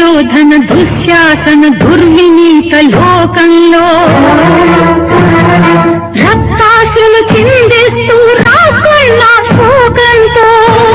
దుర్యోధన దుశ్శాసన దుర్వినీత లోకంలో రక్తాశులు చిందిస్తూ రాకుళ్ళ శోకంతో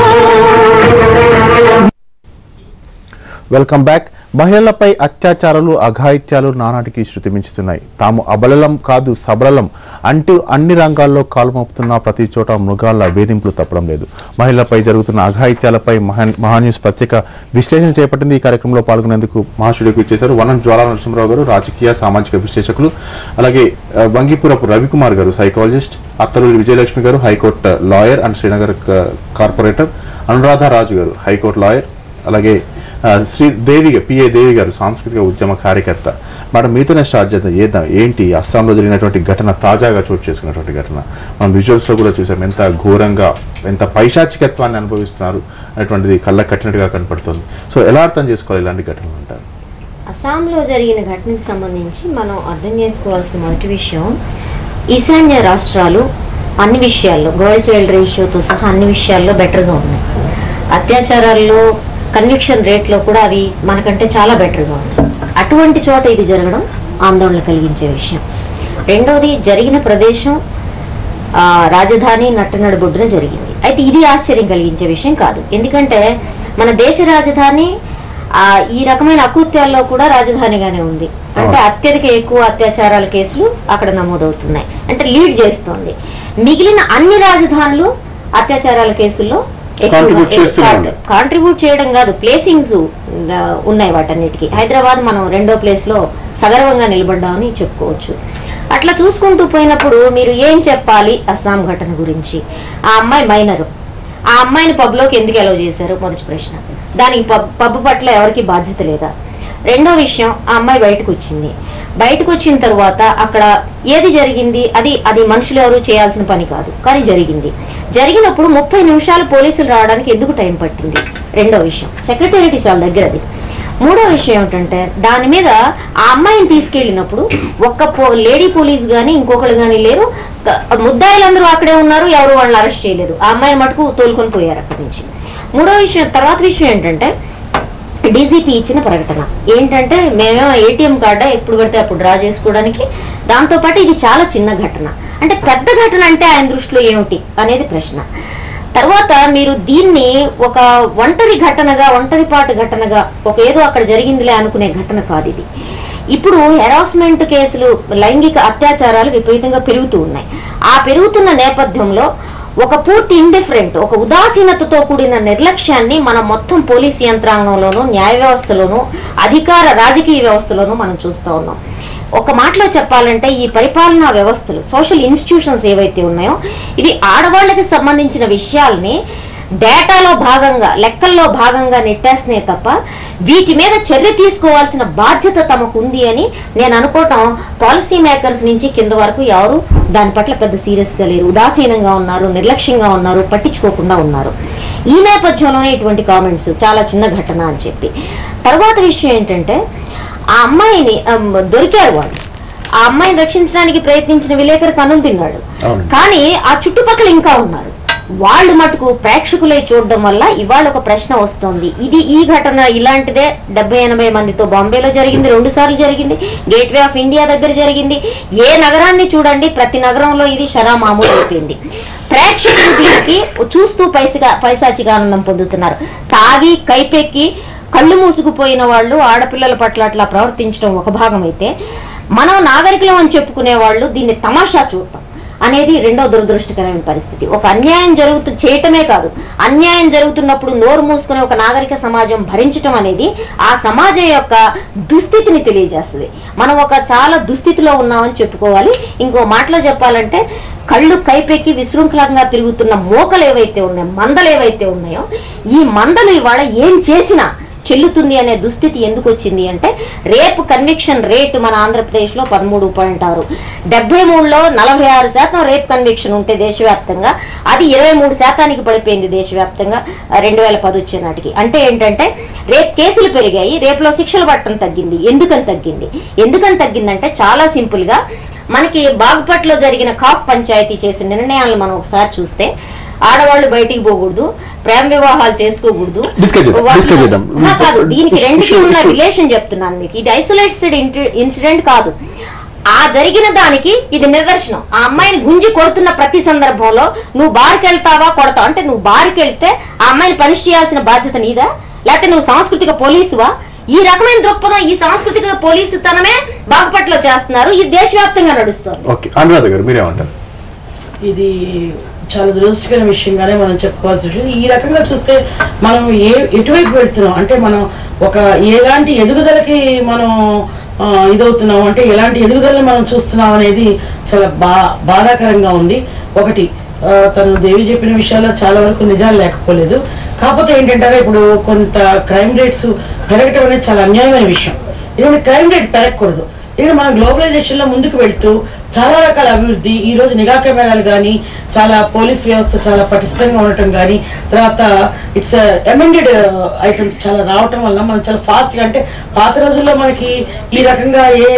welcome back మహిళలపై అత్యాచారాలు అఘాయిత్యాలు నానాటికి శృతి మించుతున్నాయి తాము అబలలం కాదు సబలలం అంటూ అన్ని రంగాల్లో కాలుమోపుతున్న ప్రతి చోట మృగాల వేధింపులు తప్పడం లేదు మహిళలపై జరుగుతున్న అఘాయిత్యాలపై మహా- మహాన్యూస్ ప్రత్యేక విశ్లేషణ చేపట్టింది ఈ కార్యక్రమంలో పాల్గొనేందుకు మహాశుడికి చేశారు వనం జ్వాలా నరసింహరావు గారు రాజకీయ సామాజిక విశ్లేషకులు అలాగే ఆ, వంగిపురపు రవికుమార్ గారు సైకాలజిస్ట్ అత్తలూరి విజయలక్ష్మి గారు హైకోర్టు లాయర్ అండ్ శ్రీనగర్ క- కార్పొరేటర్ అనురాధ రాజు గారు హైకోర్టు లాయర్ అలాగే ఆ, శ్రీ దేవి గా- పిఏ దేవి గారు సాంస్కృతిక ఉద్యమ కార్యకర్త మేడం మీతోనే స్టార్ట్ చేద్దాం ఏద్దాం ఏంటి అస్సాంలో జరిగినటువంటి ఘటన తాజాగా చోటు చేసుకున్నటువంటి ఘటన మనం విజువల్స్ లో కూడా చూసాం ఎంత ఘోరంగా ఎంత పైశాచికత్వాన్ని అనుభవిస్తున్నారు అనేటువంటిది కళ్ళ కట్టినట్టుగా కనపడుతుంది సో ఎలా అర్థం చేసుకోవాలి ఇలాంటి ఘటనలు అంటారు అస్సాంలో జరిగిన ఘటనకు సంబంధించి మనం అర్థం చేసుకోవాల్సిన మొదటి విషయం ఈశాన్య రాష్ట్రాలు అన్ని విషయాల్లో గర్ల్ చైల్డ్ రేషియోతో సహా అన్ని విషయాల్లో బెటర్గా ఉన్నాయి అత్యాచారాల్లో కన్విక్షన్ రేట్లో కూడా అవి మనకంటే చాలా బెటర్గా ఉన్నాయి అటువంటి చోట ఇది జరగడం ఆందోళన కలిగించే విషయం రెండోది జరిగిన ప్రదేశం ఆ, రాజధాని నట్టనడుబొడ్డున జరిగింది అయితే ఇది ఆశ్చర్యం కలిగించే విషయం కాదు ఎందుకంటే మన దేశ రాజధాని ఆ ఈ రకమైన అకృత్యాల్లో కూడా రాజధానిగానే ఉంది అంటే అవును. అత్యధిక ఎక్కువ అత్యాచారాల కేసులు అక్కడ నమోదవుతున్నాయి అంటే లీడ్ చేస్తోంది మిగిలిన అన్ని రాజధానులు అత్యాచారాల కేసుల్లో Contribute చేస్తూనే ఉన్నాయి. కాంట్రిబ్యూట్ చేయడం కాదు ప్లేసింగ్స్ ఉన్నాయి వాటన్నిటికీ హైదరాబాద్ మనం రెండో ప్లేస్ లో సగర్వంగా నిలబడ్డామని చెప్పుకోవచ్చు అట్లా చూసుకుంటూ పోయినప్పుడు మీరు ఏం చెప్పాలి అస్సాం ఘటన గురించి ఆ అమ్మాయి మైనరు ఆ అమ్మాయిని పబ్ లోకి ఎందుకు ఎలవ్ చేశారు మొదటి ప్రశ్న దానికి పబ్ పబ్ పట్ల ఎవరికి బాధ్యత లేదా రెండో విషయం ఆ అమ్మాయి బయటకు వచ్చింది బయటకు వచ్చిన తర్వాత అక్కడ ఏది జరిగింది అది అది మనుషులు ఎవరు చేయాల్సిన పని కాదు కానీ జరిగింది జరిగినప్పుడు ముప్పై నిమిషాలు పోలీసులు రావడానికి ఎందుకు టైం పట్టింది రెండో విషయం సెక్రటేరియట్ చాలా దగ్గర అది మూడో విషయం ఏమిటంటే దాని మీద ఆ అమ్మాయిని తీసుకెళ్ళినప్పుడు ఒక్క పో- లేడీ పోలీస్ గాని ఇంకొకళ్ళు గాని లేరు క- ముద్దాయిలందరూ అక్కడే ఉన్నారు ఎవరు వాళ్ళని అరెస్ట్ చేయలేదు ఆ అమ్మాయిని మటుకు తోలుకొని పోయారు అక్కడి నుంచి మూడో విషయం తర్వాత విషయం ఏంటంటే డీజీపీ ఇచ్చిన ప్రకటన ఏంటంటే మేమేమో ఏటీఎం కార్డా ఎప్పుడు పడితే అప్పుడు డ్రా చేసుకోవడానికి దాంతో పాటు ఇది చాలా చిన్న ఘటన అంటే పెద్ద ఘటన అంటే ఆయన దృష్టిలో ఏమిటి అనేది ప్రశ్న తర్వాత మీరు దీన్ని ఒక ఒంటరి ఘటనగా ఒంటరిపాటు ఘటనగా ఒక ఏదో అక్కడ జరిగిందిలే అనుకునే ఘటన కాదు ఇది ఇప్పుడు హెరాస్మెంట్ కేసులు లైంగిక అత్యాచారాలు విపరీతంగా పెరుగుతూ ఉన్నాయి ఆ పెరుగుతున్న నేపథ్యంలో ఒక పూర్తి ఇండిఫరెంట్ ఒక ఉదాసీనతతో కూడిన నిర్లక్ష్యాన్ని మనం మొత్తం పోలీస్ యంత్రాంగంలోనూ న్యాయ వ్యవస్థలోనూ అధికార రాజకీయ వ్యవస్థలోనూ మనం చూస్తూ ఉన్నాం ఒక మాటలో చెప్పాలంటే ఈ పరిపాలనా వ్యవస్థలు సోషల్ ఇన్స్టిట్యూషన్స్ ఏవైతే ఉన్నాయో ఇవి ఆడవాళ్ళకి సంబంధించిన విషయాల్ని డేటాలో భాగంగా లెక్కల్లో భాగంగా నెట్టేస్తున్నాయి తప్ప వీటి మీద చర్య తీసుకోవాల్సిన బాధ్యత తమకు ఉంది అని నేను అనుకోవటం పాలసీ మేకర్స్ నుంచి కింద వరకు ఎవరు దాని పట్ల పెద్ద సీరియస్ గా లేరు ఉదాసీనంగా ఉన్నారు నిర్లక్ష్యంగా ఉన్నారు పట్టించుకోకుండా ఉన్నారు ఈ నేపథ్యంలోనే ఇటువంటి కామెంట్స్ చాలా చిన్న ఘటన అని చెప్పి తర్వాత విషయం ఏంటంటే ఆ అమ్మాయిని అమ్, దొరికారు వాళ్ళు ఆ అమ్మాయిని రక్షించడానికి ప్రయత్నించిన విలేకరు కనులు తిన్నాడు అవును. కానీ ఆ చుట్టుపక్కల ఇంకా ఉన్నారు వాళ్ళు మటుకు ప్రేక్షకులై చూడడం వల్ల ఇవాళ ఒక ప్రశ్న వస్తోంది ఇది ఈ ఘటన ఇలాంటిదే డెబ్బై ఎనభై మందితో బాంబేలో జరిగింది రెండు సార్లు జరిగింది గేట్వే ఆఫ్ ఇండియా దగ్గర జరిగింది ఏ నగరాన్ని చూడండి ప్రతి నగరంలో ఇది షరా మామూలు అయిపోయింది ప్రేక్షకులు దీనికి చూస్తూ పైసగా పైశాచిక ఆనందం పొందుతున్నారు తాగి కైపెక్కి కళ్ళు మూసుకుపోయిన వాళ్ళు ఆడపిల్లల పట్ల అట్లా ప్రవర్తించడం ఒక భాగం అయితే మనం నాగరికులం అని చెప్పుకునే వాళ్ళు దీన్ని తమాషా చూడటం అనేది రెండో దురదృష్టకరమైన పరిస్థితి ఒక అన్యాయం జరుగుతూ చేయటమే కాదు అన్యాయం జరుగుతున్నప్పుడు నోరు మూసుకునే ఒక నాగరిక సమాజం భరించటం అనేది ఆ సమాజం యొక్క దుస్థితిని తెలియజేస్తుంది మనం ఒక చాలా దుస్థితిలో ఉన్నామని చెప్పుకోవాలి ఇంకో మాటలో చెప్పాలంటే కళ్ళు కైపెక్కి విశృంఖలంగా తిరుగుతున్న మోకలు ఏవైతే ఉన్నాయో మందలు ఏవైతే ఉన్నాయో ఈ మందలు ఇవాళ ఏం చేసినా చెల్లుతుంది అనే దుస్థితి ఎందుకు వచ్చింది అంటే రేపు కన్విక్షన్ రేటు మన ఆంధ్రప్రదేశ్ లో పదమూడు పాయింట్ ఆరు డెబ్బై మూడులో నలభై ఆరు శాతం రేప్ కన్విక్షన్ ఉంటే దేశవ్యాప్తంగా అది ఇరవై మూడు శాతానికి పడిపోయింది దేశవ్యాప్తంగా రెండు వేల పది వచ్చే నాటికి అంటే ఏంటంటే రేప్ కేసులు పెరిగాయి రేపులో శిక్షలు పట్టడం తగ్గింది ఎందుకని తగ్గింది ఎందుకని తగ్గిందంటే చాలా సింపుల్ గా మనకి బాగ్పట్లో జరిగిన కాప్ పంచాయతీ చేసిన నిర్ణయాలను మనం ఒకసారి చూస్తే ఆడవాళ్ళు బయటికి పోకూడదు ప్రేమ వివాహాలు చేసుకోకూడదు Discuss చేద్దాం, వాళ్ళు- discuss చేద్దాం. ఆ, కాదు దీనికి రెండుకి Sure, ఉన్న sure. రిలేషన్ చెప్తున్నాను మీకు ఇది ఐసోలేటెడ్ ఇన్సిడెంట్ కాదు ఆ జరిగిన దానికి ఇది నిదర్శనం ఆ అమ్మాయిని గుంజి కొడుతున్న ప్రతి సందర్భంలో నువ్వు బార్కి వెళ్తావా కొడతావా అంటే నువ్వు బార్కి వెళ్తే ఆ అమ్మాయిని పనిష్ చేయాల్సిన బాధ్యత నీదా లేకపోతే నువ్వు సాంస్కృతిక పోలీసువా ఈ రకమైన దృక్పథం ఈ సాంస్కృతిక పోలీసు తనమే బాగుపట్లో చేస్తున్నారు ఇది దేశవ్యాప్తంగా నడుస్తుంది ఓకే అనురాధ గారు మీరేమంటారు ఇది చాలా దురదృష్టకర విషయంగానే మనం చెప్పుకోవాల్సి ఉంటుంది ఈ రకంగా చూస్తే మనం ఏ ఎటువైపు వెళ్తున్నాం అంటే మనం ఒక ఎలాంటి ఎదుగుదలకి మనం ఆ, ఇదవుతున్నాం అంటే ఎలాంటి ఎదుగుదలని మనం చూస్తున్నాం అనేది చాలా బా బాధాకరంగా ఉంది ఒకటి ఆ, తను దేవి చెప్పిన విషయాల్లో చాలా వరకు నిజాలు లేకపోలేదు కాకపోతే ఏంటంటే ఇప్పుడు కొంత క్రైమ్ రేట్స్ పెరగటం అనేది చాలా అన్యాయమైన విషయం ఎందుకంటే క్రైమ్ రేట్ పెరగకూడదు ఇక్కడ మన గ్లోబలైజేషన్ లో ముందుకు వెళ్తూ చాలా రకాల అభివృద్ధి ఈ రోజు నిఘా కెమెరాలు కానీ చాలా పోలీస్ వ్యవస్థ చాలా పటిష్టంగా ఉండటం కానీ తర్వాత ఇట్స్ అమెండెడ్ ఐటమ్స్ చాలా రావటం వల్ల మనం చాలా ఫాస్ట్ గా అంటే పాత రోజుల్లో మనకి ఈ రకంగా ఏ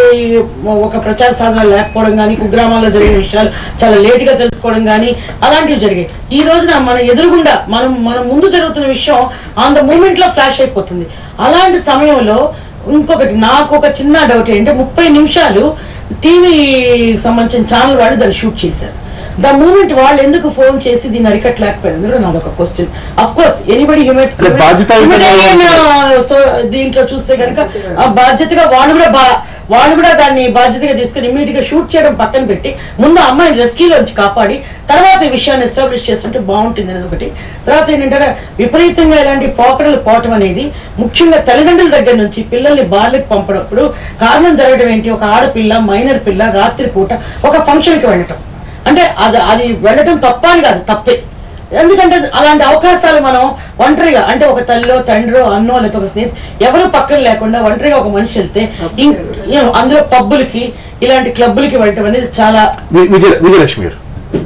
ఒక ప్రచార సాధనాలు లేకపోవడం కానీ కుగ్రామాల్లో జరిగిన విషయాలు చాలా లేట్ గా తెలుసుకోవడం కానీ అలాంటివి జరిగాయి ఈ రోజున మన ఎదురుగుండా మనం మన ముందు జరుగుతున్న విషయం ఆన్ ద మూమెంట్ లో ఫ్లాష్ అయిపోతుంది అలాంటి సమయంలో ఇంకొకటి నాకు ఒక చిన్న డౌట్ ఏంటంటే ముప్పై నిమిషాలు టీవీ సంబంధించిన ఛానల్ వాళ్ళు దాన్ని షూట్ చేశారు ద మూమెంట్ వాళ్ళు ఎందుకు ఫోన్ చేసి దీన్ని అరికట్టలేకపోయారు కూడా నాదొక క్వశ్చన్ అఫ్ కోర్స్ ఎనీబడి అంటే బాధ్యతాయుతంగా సో దీంట్లో చూస్తే కనుక ఆ బాధ్యతగా వాళ్ళు కూడా బా వాళ్ళు కూడా దాన్ని బాధ్యతగా తీసుకుని ఇమీడియట్ గా షూట్ చేయడం పక్కన పెట్టి ముందు అమ్మాయిని రెస్క్యూలోంచి కాపాడి తర్వాత ఈ విషయాన్ని ఎస్టాబ్లిష్ చేస్తుంటే బాగుంటుంది అనేది ఒకటి తర్వాత ఏంటంటే విపరీతంగా ఇలాంటి పోకడలు పోవటం అనేది ముఖ్యంగా తల్లిదండ్రుల దగ్గర నుంచి పిల్లల్ని బార్లకు పంపడప్పుడు కారణం జరగడం ఏంటి ఒక ఆడపిల్ల మైనర్ పిల్ల రాత్రి పూట ఒక ఫంక్షన్ కి వెళ్ళటం అంటే అది అది వెళ్ళటం తప్ప అని కాదు తప్పే ఎందుకంటే అలాంటి అవకాశాలు మనం ఒంటరిగా అంటే ఒక తల్లిలో తండ్రో అన్నో లేకపోతే ఒక స్నేహితు ఎవరు పక్కన లేకుండా ఒంటరిగా ఒక మనిషి వెళ్తే ఇం- you know, అందులో పబ్బులకి ఇలాంటి క్లబ్బులకి వెళ్ళటం అనేది చాలా వి- విజయ విజయలక్ష్మి గారు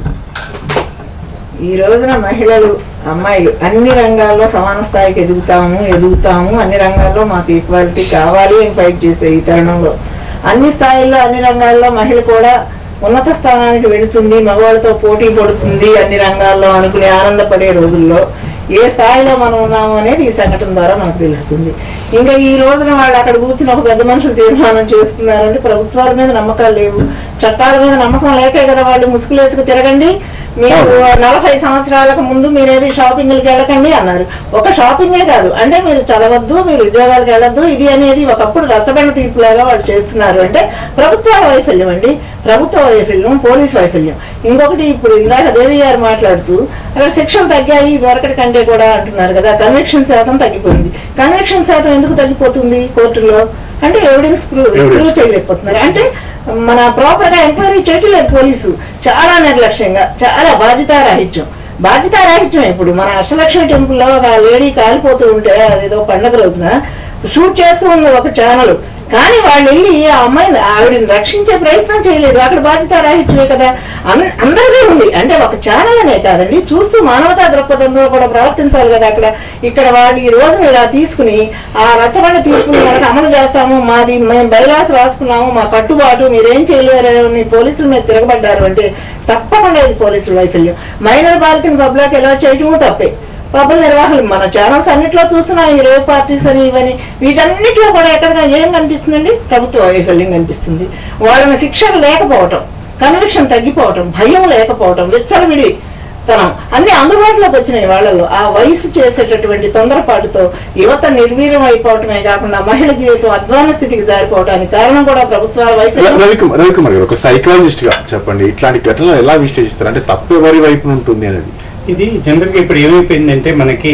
ఈ రోజున మహిళలు అమ్మాయిలు అన్ని రంగాల్లో సమాన స్థాయికి ఎదుగుతాము ఎదుగుతాము అన్ని రంగాల్లో మాకు ఈక్వాలిటీ కావాలి అని ఫైట్ చేసే ఈ తరుణంలో అన్ని స్థాయిల్లో అన్ని రంగాల్లో మహిళ కూడా ఉన్నత స్థానానికి వెళుతుంది మగవాళ్ళతో పోటీ పడుతుంది అన్ని రంగాల్లో అనుకునే ఆనందపడే రోజుల్లో ఏ స్థాయిలో మనం ఉన్నాము అనేది ఈ సంఘటన ద్వారా మనకు తెలుస్తుంది ఇంకా ఈ రోజున వాళ్ళు అక్కడ కూర్చుని ఒక పెద్ద మనుషులు తీర్మానం చేస్తున్నారంటే ప్రభుత్వాల మీద నమ్మకాలు లేవు చట్టాల మీద నమ్మకం లేకే కదా వాళ్ళు ముసుగులేసుకు తిరగండి మీరు నలభై సంవత్సరాలకు ముందు మీరేది షాపింగ్లకి వెళ్ళకండి అన్నారు ఒక షాపింగే కాదు అంటే మీరు చదవద్దు మీరు ఉద్యోగాలకు వెళ్ళొద్దు ఇది అనేది ఒకప్పుడు రచ్చబండ తీర్పులాగా వాళ్ళు చేస్తున్నారు అంటే ప్రభుత్వాల వైఫల్యం అండి ప్రభుత్వ వైఫల్యం పోలీస్ వైఫల్యం ఇంకొకటి ఇప్పుడు ఇందాక దేవి గారు మాట్లాడుతూ అక్కడ శిక్షలు తగ్గాయి ఇదివరకటి కంటే కూడా అంటున్నారు కదా కన్విక్షన్ శాతం తగ్గిపోయింది కన్విక్షన్ శాతం ఎందుకు తగ్గిపోతుంది కోర్టులో అంటే ఎవిడెన్స్ ప్రూవ్ Evidence. చేయలేకపోతున్నారు అంటే మన ప్రాపర్ గా ఎంక్వైరీ చేయట్లేదు పోలీసు చాలా నిర్లక్ష్యంగా చాలా బాధ్యతారాహిత్యం బాధ్యతారాహిత్యం ఇప్పుడు మన అష్టలక్ష్మి టెంపుల్ లో ఒక లేడీ కాలిపోతూ ఉంటే అదేదో పండగ రోజున షూట్ చేస్తూ ఉంది ఒక ఛానల్ కానీ వాళ్ళు వెళ్ళి ఆ అమ్మాయిని ఆవిడని రక్షించే ప్రయత్నం చేయలేదు అక్కడ బాధ్యతారాహిత్యమే కదా అన్- అందరిదే ఉంది అంటే ఒక ఛానల్ అనే కాదండి చూస్తూ మానవతా దృక్పథంలో కూడా ప్రవర్తించాలి కదా అక్కడ ఇక్కడ వాళ్ళు ఈ రోజున ఇలా తీసుకుని ఆ రచ్చబండ తీసుకుని మనకు అమలు చేస్తాము మాది మేము బైలాస్ రాసుకున్నాము మా కట్టుబాటు మీరేం చేయలేరు అని పోలీసుల మీద తిరగబడ్డారు అంటే తప్పకుండా ఇది పోలీసుల వైఫల్యం మైనర్ బాలికని పబ్లాక్ ఎలా చేయటము తప్పే పబ్బుల నిర్వాహకులు మన ఛానల్స్ అన్నిట్లో చూస్తున్నాం ఈ రేవ్ పార్టీస్ అని ఇవని వీటన్నిటిలో కూడా ఎక్కడ ఏం కనిపిస్తుందండి ప్రభుత్వ వైఫల్యం కనిపిస్తుంది వాళ్ళని శిక్షణ లేకపోవటం కన్విక్షన్ తగ్గిపోవటం భయం లేకపోవటం విచ్చలవిడి తనం అన్ని అందుబాటులోకి వచ్చినాయి వాళ్ళలో ఆ వయసు చేసేటటువంటి తొందరపాటుతో యువత నిర్వీర్యం అయిపోవటమే కాకుండా మహిళ జీవితం అధ్వాన స్థితికి జారిపోవడానికి కారణం కూడా ప్రభుత్వాల వైఫల్యం రవికుమార్ రవికుమార్ గారు ఒక సైకాలజిస్ట్ గా చెప్పండి ఇట్లాంటి ఘటనలు ఎలా విశ్లేషిస్తారు అంటే తప్పు ఎవరి వైపున ఉంటుంది అనేది ఇది జనరల్ గా ఇప్పుడు ఏమైపోయిందంటే మనకి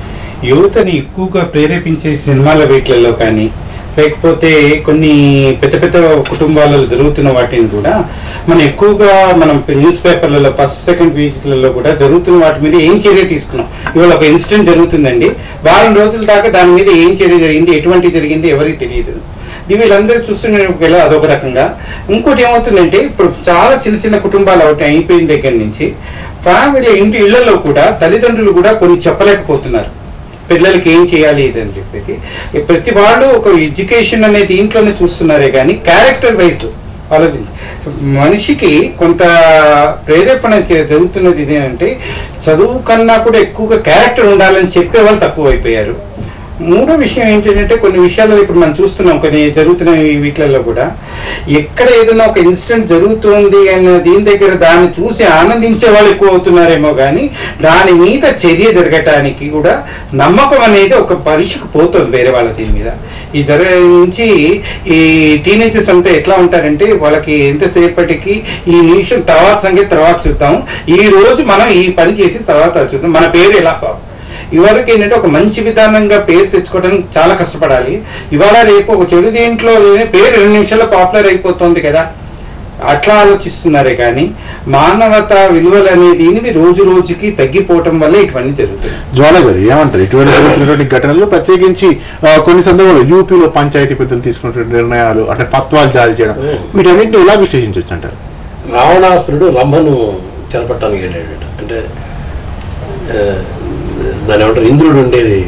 యువతని ఎక్కువగా ప్రేరేపించే సినిమాల వీటిలలో కానీ లేకపోతే కొన్ని పెద్ద పెద్ద కుటుంబాలలో జరుగుతున్న వాటిని కూడా మనం ఎక్కువగా మనం న్యూస్ పేపర్లలో ఫస్ట్ సెకండ్ పేజీలలో కూడా జరుగుతున్న వాటి మీద ఏం చర్య తీసుకున్నాం ఇవాళ ఒక ఇన్సిడెంట్ జరుగుతుందండి వారం రోజుల దాకా దాని మీద ఏం చర్య జరిగింది ఎటువంటి జరిగింది ఎవరికి తెలియదు ఇది వీళ్ళందరూ చూస్తున్న అదొక రకంగా ఇంకోటి ఏమవుతుందంటే ఇప్పుడు చాలా చిన్న చిన్న కుటుంబాలు ఒకటి అయిపోయిన దగ్గర నుంచి ఫ్యామిలీ ఇంటి ఇళ్లలో కూడా తల్లిదండ్రులు కూడా కొన్ని చెప్పలేకపోతున్నారు పిల్లలకి ఏం చేయాలి ఇది అని చెప్పేసి ఈ ప్రతి వాళ్ళు ఒక ఎడ్యుకేషన్ అనే దీంట్లోనే చూస్తున్నారే కానీ క్యారెక్టర్ వైజ్ ఆలోచించి మనిషికి కొంత ప్రేరేపణ చే- జరుగుతున్నది ఇదేంటంటే చదువు కన్నా కూడా ఎక్కువగా క్యారెక్టర్ ఉండాలని చెప్పే వాళ్ళు తక్కువ అయిపోయారు మూడో విషయం ఏంటంటే కొన్ని విషయాల్లో ఇప్పుడు మనం చూస్తున్నాం కొన్ని జరుగుతున్న ఈ వీటిలలో కూడా ఎక్కడ ఏదైనా ఒక ఇన్సిడెంట్ జరుగుతుంది అన్న దీని దగ్గర దాన్ని చూసి ఆనందించే వాళ్ళు ఎక్కువ అవుతున్నారేమో కానీ దాని మీద చర్య జరగటానికి కూడా నమ్మకం అనేది ఒక పరీక్షకు పోతుంది వేరే వాళ్ళ దీని మీద ఈ జరగ నుంచి ఈ టీనేజర్స్ అంతా ఎట్లా ఉంటారంటే వాళ్ళకి ఎంతసేపటికి ఈ నిమిషం తర్వాత సంగతి తర్వాత చూద్దాం ఈ రోజు మనం ఈ పని చేసి తర్వాత చూద్దాం మన పేరు ఎలా ఇవాళకి ఏంటంటే ఒక మంచి విధానంగా పేరు తెచ్చుకోవడానికి చాలా కష్టపడాలి ఇవాళ రేపు ఒక చెడు దీంట్లో పేరు రెండు నిమిషాల్లో పాపులర్ అయిపోతుంది కదా అట్లా ఆలోచిస్తున్నారే కానీ మానవత విలువలు అనేది ఇవి రోజు రోజుకి తగ్గిపోవటం వల్ల ఇవన్నీ జరుగుతాయి జ్వాల గారు ఏమంటారు ఇటువంటి జరుగుతున్నటువంటి ఘటనలు ప్రత్యేకించి ఆ, కొన్ని సందర్భాలు యూపీలో పంచాయతీ పెద్దలు తీసుకున్నటువంటి నిర్ణయాలు అంటే పత్వాలు జారీ చేయడం వీటన్నింటిని ఎలా విశ్లేషించవచ్చు అంటారు రావణాసురుడు రంభను చెరపట్టడానికి వెళ్ళాడు అంటే ఆ, దాని ఏమంటారు ఇంద్రుడు ఉండేది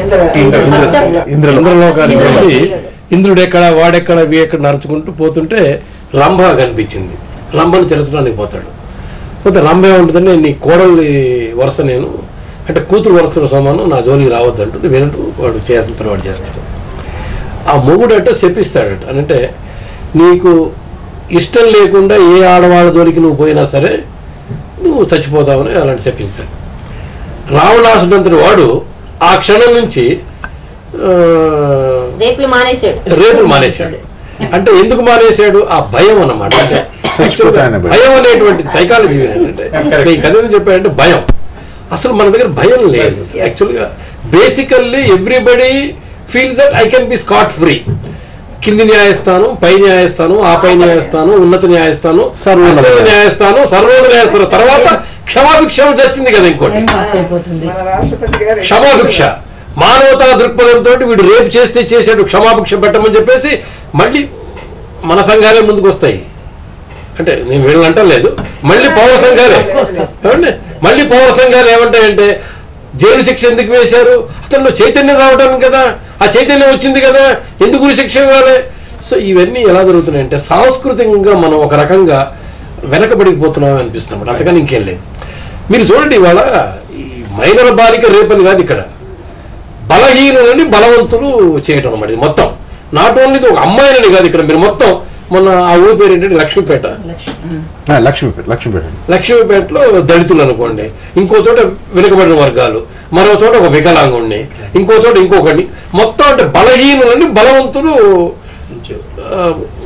ఇంద్రలో ఇంద్రలోకానికి వెళ్ళి ఇంద్రుడు ఎక్కడ వాడెక్కడ వీ ఎక్కడ నడుచుకుంటూ పోతుంటే రంభ కనిపించింది రంభను తెరచడానికి పోతాడు పోతే రంభ ఏముంటుందంటే నీ కోడలి వరుస నేను అంటే కూతురు వరుసతో సమానం నా జోలికి రావద్దు అంటుంది వినట్టు వాడు చేయాల్సిన పని వాడు చేస్తాడు ఆ మొగుడు అంటే శపిస్తాడట అంటే నీకు ఇష్టం లేకుండా ఏ ఆడవాళ్ళ జోలికి నువ్వు పోయినా సరే నువ్వు చచ్చిపోతావని అలాంటి చెప్పించాడు రావణాసుడంతటి వాడు ఆ క్షణం నుంచి ఆ, రేపులు మానేశాడు రేపులు మానేశాడు అంటే ఎందుకు మానేశాడు ఆ భయం అన్నమాట అంటే చచ్చిపోతాయనే భయం. భయం అనేటువంటి సైకాలజీ ఏంటంటే Correct. ఈ కథ ఏం చెప్పాడంటే భయం అసలు మన దగ్గర భయం లేదు యాక్చువల్గా basically everybody feel that I can be scot free కింది న్యాయస్థానం పై న్యాయస్థానం ఆ పై న్యాయస్థానం ఉన్నత న్యాయస్థానం సర్వోన్నత అత్యున్నత న్యాయస్థానం సర్వోన్నత న్యాయస్థానం తర్వాత క్షమాభిక్షం వచ్చింది కదా ఇంకోటి టైం పాస్ అయిపోతుంది మన రాష్ట్రపతి గారు క్షమాభిక్ష మానవతా దృక్పథంతో వీడు రేపు చేస్తే చేశాడు క్షమాభిక్ష పెట్టమని చెప్పేసి మళ్ళీ మన సంఘాలే ముందుకు వస్తాయి అంటే నేను వీళ్ళని లేదు మళ్ళీ పౌర సంఘాలే ఏమండి మళ్ళీ పౌర సంఘాలు ఏమంటాయంటే జైలు శిక్ష ఎందుకు వేశారు అతనిలో చైతన్యం రావడానికి కదా ఆ చైతన్యం వచ్చింది కదా ఎందుకు ఉరి శిక్ష ఇవ్వాలి సో ఇవన్నీ ఎలా జరుగుతున్నాయంటే సాంస్కృతికంగా మనం ఒక రకంగా వెనకబడిపోతున్నాం అనిపిస్తున్నాం అంతకని ఇంకేం లేదు మీరు చూడండి ఇవాళ ఈ మైనర్ బాలిక రేపని కాదు ఇక్కడ బలహీనులని బలవంతులు చేయటం అన్నమాట ఇది మొత్తం నాట్ ఓన్లీ ఒక అమ్మాయిలని కాదు ఇక్కడ మీరు మొత్తం మొన్న ఆ ఊరి పేరు ఏంటంటే లక్ష్మీపేట ఆ, లక్ష్మీపేట లక్ష్మీపేట లక్ష్మీపేటలో దళితులు అనుకోండి ఇంకో చోట వెనుకబడిన వర్గాలు మరో చోట ఒక వికలాంగుణ్ణి ఇంకో చోట ఇంకొకటి మొత్తం అంటే బలహీనులని బలవంతులు ఆ,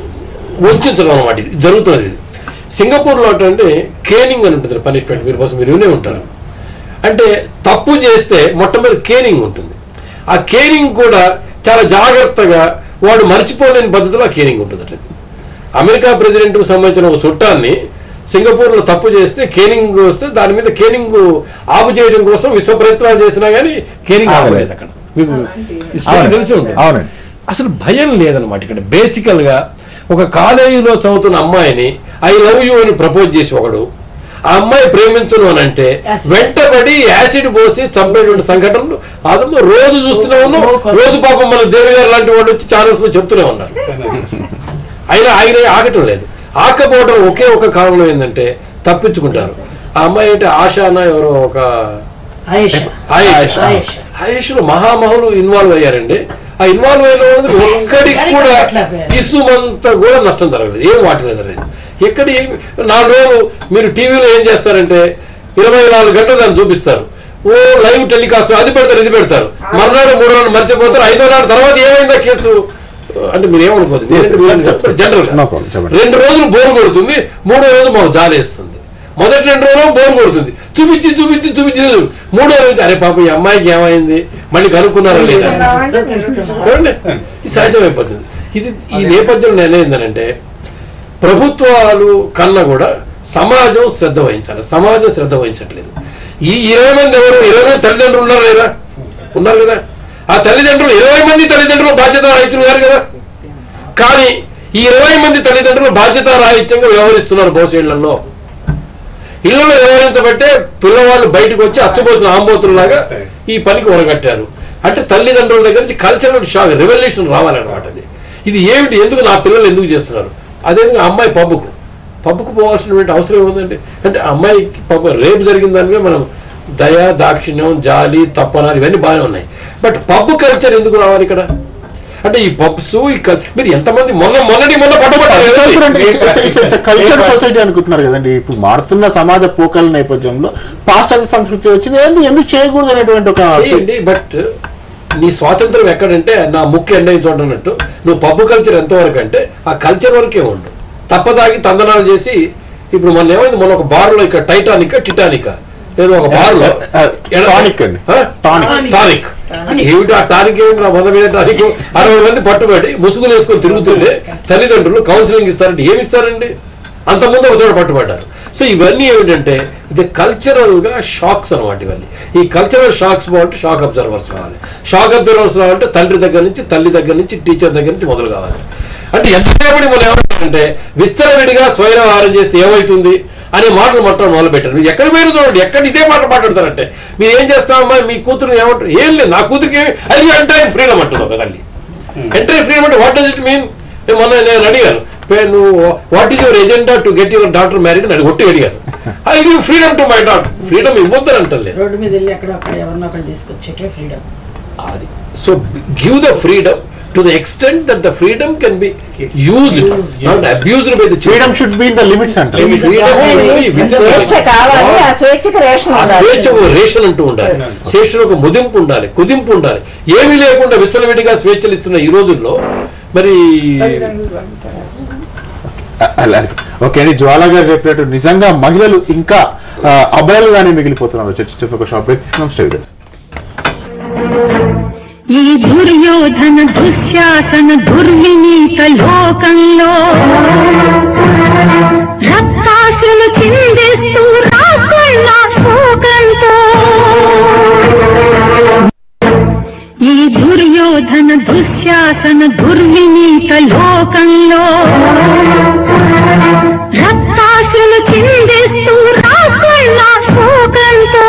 వంచడం అనమాట ఇది జరుగుతున్నది ఇది సింగపూర్లో అంటే కేనింగ్ అని ఉంటుంది పనిష్మెంట్ మీరు కోసం మీరు వినే ఉంటారు అంటే తప్పు చేస్తే మొట్టమొదటి కేనింగ్ ఉంటుంది ఆ కేనింగ్ కూడా చాలా జాగ్రత్తగా వాడు మర్చిపోలేని పద్ధతిలో ఆ కేనింగ్ ఉంటుంది అమెరికా ప్రెసిడెంట్కు సంబంధించిన ఒక చుట్టాన్ని సింగపూర్లో తప్పు చేస్తే కేనింగ్ వస్తే దాని మీద కేనింగ్ ఆపు చేయడం కోసం విశ్వ ప్రయత్నాలు చేసినా కానీ కేనింగ్ ఆపలేదు అక్కడ మీకు ఈ story తెలిసి ఉంటుంది అవునండి అసలు భయం లేదనమాట ఇక్కడ బేసికల్ గా ఒక కాలేజీలో చదువుతున్న అమ్మాయిని ఐ లవ్ యూ అని ప్రపోజ్ చేసి ఒకడు ఆ అమ్మాయి ప్రేమించను అని అంటే వెంటబడి యాసిడ్ పోసి చంపేటువంటి సంఘటనలు అదమ్మా రోజు చూస్తూనే ఉన్నాం రోజు పాపం మన దేవి గారు లాంటి వాడు వచ్చి ఛానల్స్ లో చెప్తూనే ఉన్నారు అయినా ఆయన ఆగటం లేదు ఆకపోవడం ఒకే ఒక కారణం ఏంటంటే తప్పించుకుంటారు ఆ అమ్మాయి అంటే ఆశాన ఎవరో ఒక ఆయేష ఆయేష్ ఆయేష్. ఆయేష్ లో మహామహులు ఇన్వాల్వ్ అయ్యారండి ఆ ఇన్వాల్వ్ అయిన వాళ్ళకి ఒక్కడికి కూడా ఇసుమంతా కూడా నష్టం జరగలేదు ఏం వాటి జరగలేదు ఎక్కడ ఏం నాలుగు రోజులు మీరు టీవీలో ఏం చేస్తారంటే ఇరవై నాలుగు గంటలు దాన్ని చూపిస్తారు ఓ లైవ్ టెలికాస్ట్ అది పెడతారు ఇది పెడతారు మర్నాడు మూడు రోజులు మర్చిపోతారు ఐదో నాడు తర్వాత ఏమైందా కేసు అంటే మీరు ఏమనుకోదు Yes, yes, చెప్పండి. జనరల్ No problem, చెప్పండి. రెండు రోజులు బోరు కొడుతుంది మూడో రోజు మాకు జాలేస్తుంది మొదటి రెండు రోజులు బోరు కొడుతుంది చూపించి చూపించి చూపించి మూడో రోజు అరే పాప ఈ అమ్మాయికి ఏమైంది మళ్ళీ కనుక్కున్నారా లేదా చూడండి ఇది సహజమైపోతుంది ఇది ఈ నేపథ్యంలో నేనేందనంటే ప్రభుత్వాలు కన్నా కూడా సమాజం శ్రద్ధ వహించాలి సమాజం శ్రద్ధ వహించట్లేదు ఈ ఇరవై మంది ఎవరు ఇరవై మంది తల్లిదండ్రులు ఉన్నారు లేదా ఉన్నారు కదా ఆ తల్లిదండ్రులు ఇరవై మంది తల్లిదండ్రులు బాధ్యత రాహిత్యులు గారు కదా కానీ ఈ ఇరవై మంది తల్లిదండ్రులు బాధ్యత రాహిత్యంగా వ్యవహరిస్తున్నారు బహుశేళ్లలో ఇళ్లలో వ్యవహరించబట్టే పిల్లవాళ్ళు బయటకు వచ్చి అచ్చబోసిన ఆంబోతుల్లాగా ఈ పనికి ఉరగట్టారు అంటే తల్లిదండ్రుల దగ్గర నుంచి కల్చరల్ షాక్ రెవల్యూషన్ రావాలన్నమాట అది ఇది ఏమిటి ఎందుకు నా పిల్లలు ఎందుకు చేస్తున్నారు అదే అమ్మాయి పబ్బుకు పబ్కు పోవాల్సినటువంటి అవసరం ఏముందండి అంటే అమ్మాయికి పాప రేపు జరిగిన దాని మీద మనం దయ దాక్షిణ్యం జాలి తప్పన ఇవన్నీ బాగానే ఉన్నాయి బట్ పబ్ కల్చర్ ఎందుకు రావాలి ఇక్కడ అంటే ఈ పబ్స్ ఈ కల్- మీరు ఎంతమంది మొన్న మొన్నటి మొన్న పట్టుబడ్డారు కదండి. కల్చర్ సొసైటీ అనుకుంటున్నారు కదండి ఇప్పుడు మారుతున్న సమాజ పోకల నేపథ్యంలో పాశ్చాత్య సంస్కృతి వచ్చింది ఎందుకు ఎందుకు చేయకూడదు అనేటువంటి ఒక చేయండి బట్ నీ స్వాతంత్రం ఎక్కడంటే నా ముక్కు ఎండ చూడనట్టు నువ్వు పబ్బు కల్చర్ ఎంతవరకు అంటే ఆ కల్చర్ వరకే ఉండు తప్పదాగి తందనాలు చేసి ఇప్పుడు మొన్న ఏమైంది మొన్న ఒక బార్లో ఇక్కడ టైటానిక్ టిటానిక్ ఏదో ఒక బార్లో టానిక్ అండి. టానిక్. టానిక్ ఏమిటి ఆ టానిక్ ఏమిటి నా వంద మీద టానిక్ అరవై మంది పట్టుబడి ముసుగులు వేసుకొని తిరుగుతుంటే తల్లిదండ్రులు కౌన్సిలింగ్ ఇస్తారంటే ఏమి ఇస్తారండి అంతకుముందు ఒక చోట పట్టుబడ్డారు సో ఇవన్నీ ఏమిటంటే ఇది కల్చరల్ గా షాక్స్ అనమాట ఇవన్నీ ఈ కల్చరల్ షాక్స్ బాగుంటే షాక్ అబ్జర్వర్స్ కావాలి షాక్ అబ్జర్వర్స్ రావాలంటే తండ్రి దగ్గర నుంచి తల్లి దగ్గర నుంచి టీచర్ దగ్గర నుంచి మొదలు కావాలి అంటే ఎంతసేపటి మనం ఏమంటారంటే విచ్చలవిడిగా స్వైరహారం చేస్తే ఏమవుతుంది అనే మాటలు మొత్తం మొదలు పెట్టారు మీరు ఎక్కడ పోయినా చూడండి ఎక్కడ ఇదే మాట మాట్లాడతారంటే మీరు ఏం చేస్తామమ్మా మీ కూతురు ఏమంటారు ఏం లేదు నా కూతురికి ఏమి అది ఎంటైర్ ఫ్రీడమ్ అంటుంది ఒక తల్లి ఎంటైర్ ఫ్రీడమ్ అంటే వాట్ డస్ ఇట్ మీన్ మొన్న నేను అడిగాను "పే- నువ్వు what is your agenda to get your doctor married అని ఒట్టి అడిగాను I give freedom to my doctor freedom ఇవ్వద్దని అంటలేదు రోడ్డు మీద వెళ్ళి అక్కడ అక్కడ ఎవరినో ఒకరు తీసుకొచ్చేటే ఫ్రీడమ్ అది so give the freedom to the extent that the freedom can be used not abused by the freedom should be in the limits అంటే స్వేచ్ఛ కావాలి ఆ స్వేచ్ఛకి రేషన్ ఆ ఉండాలి స్వేచ్ఛ ఒక రేషన్ అంటూ ఉండాలి స్వేచ్ఛలో ఒక ముదింపు ఉండాలి కుదింపు ఉండాలి ఏమీ లేకుండా విచ్చలవిడిగా స్వేచ్ఛలు ఇస్తున్న ఈ రోజుల్లో మరి అలాగే ఓకే అండి జ్వాల గారు చెప్పినట్టు నిజంగా మహిళలు ఇంకా ఆ, అబలలుగానే మిగిలిపోతున్నారు చర్చ చెప్పి ఒక షాప్ బ్రేక్ తీసుకున్నాం స్టే విత్ us. ఈ దుర్యోధన దుశ్శాసన దుర్వినీత లోకంలో రక్తాశులు చిందిస్తూ రాకుళ్ళ శోకంతో ఈ దుర్యోధన దుశ్శాసన దుర్వినీత లోకంలో రక్తాశులు చిందిస్తూ రాకుళ్ళ శోకంతో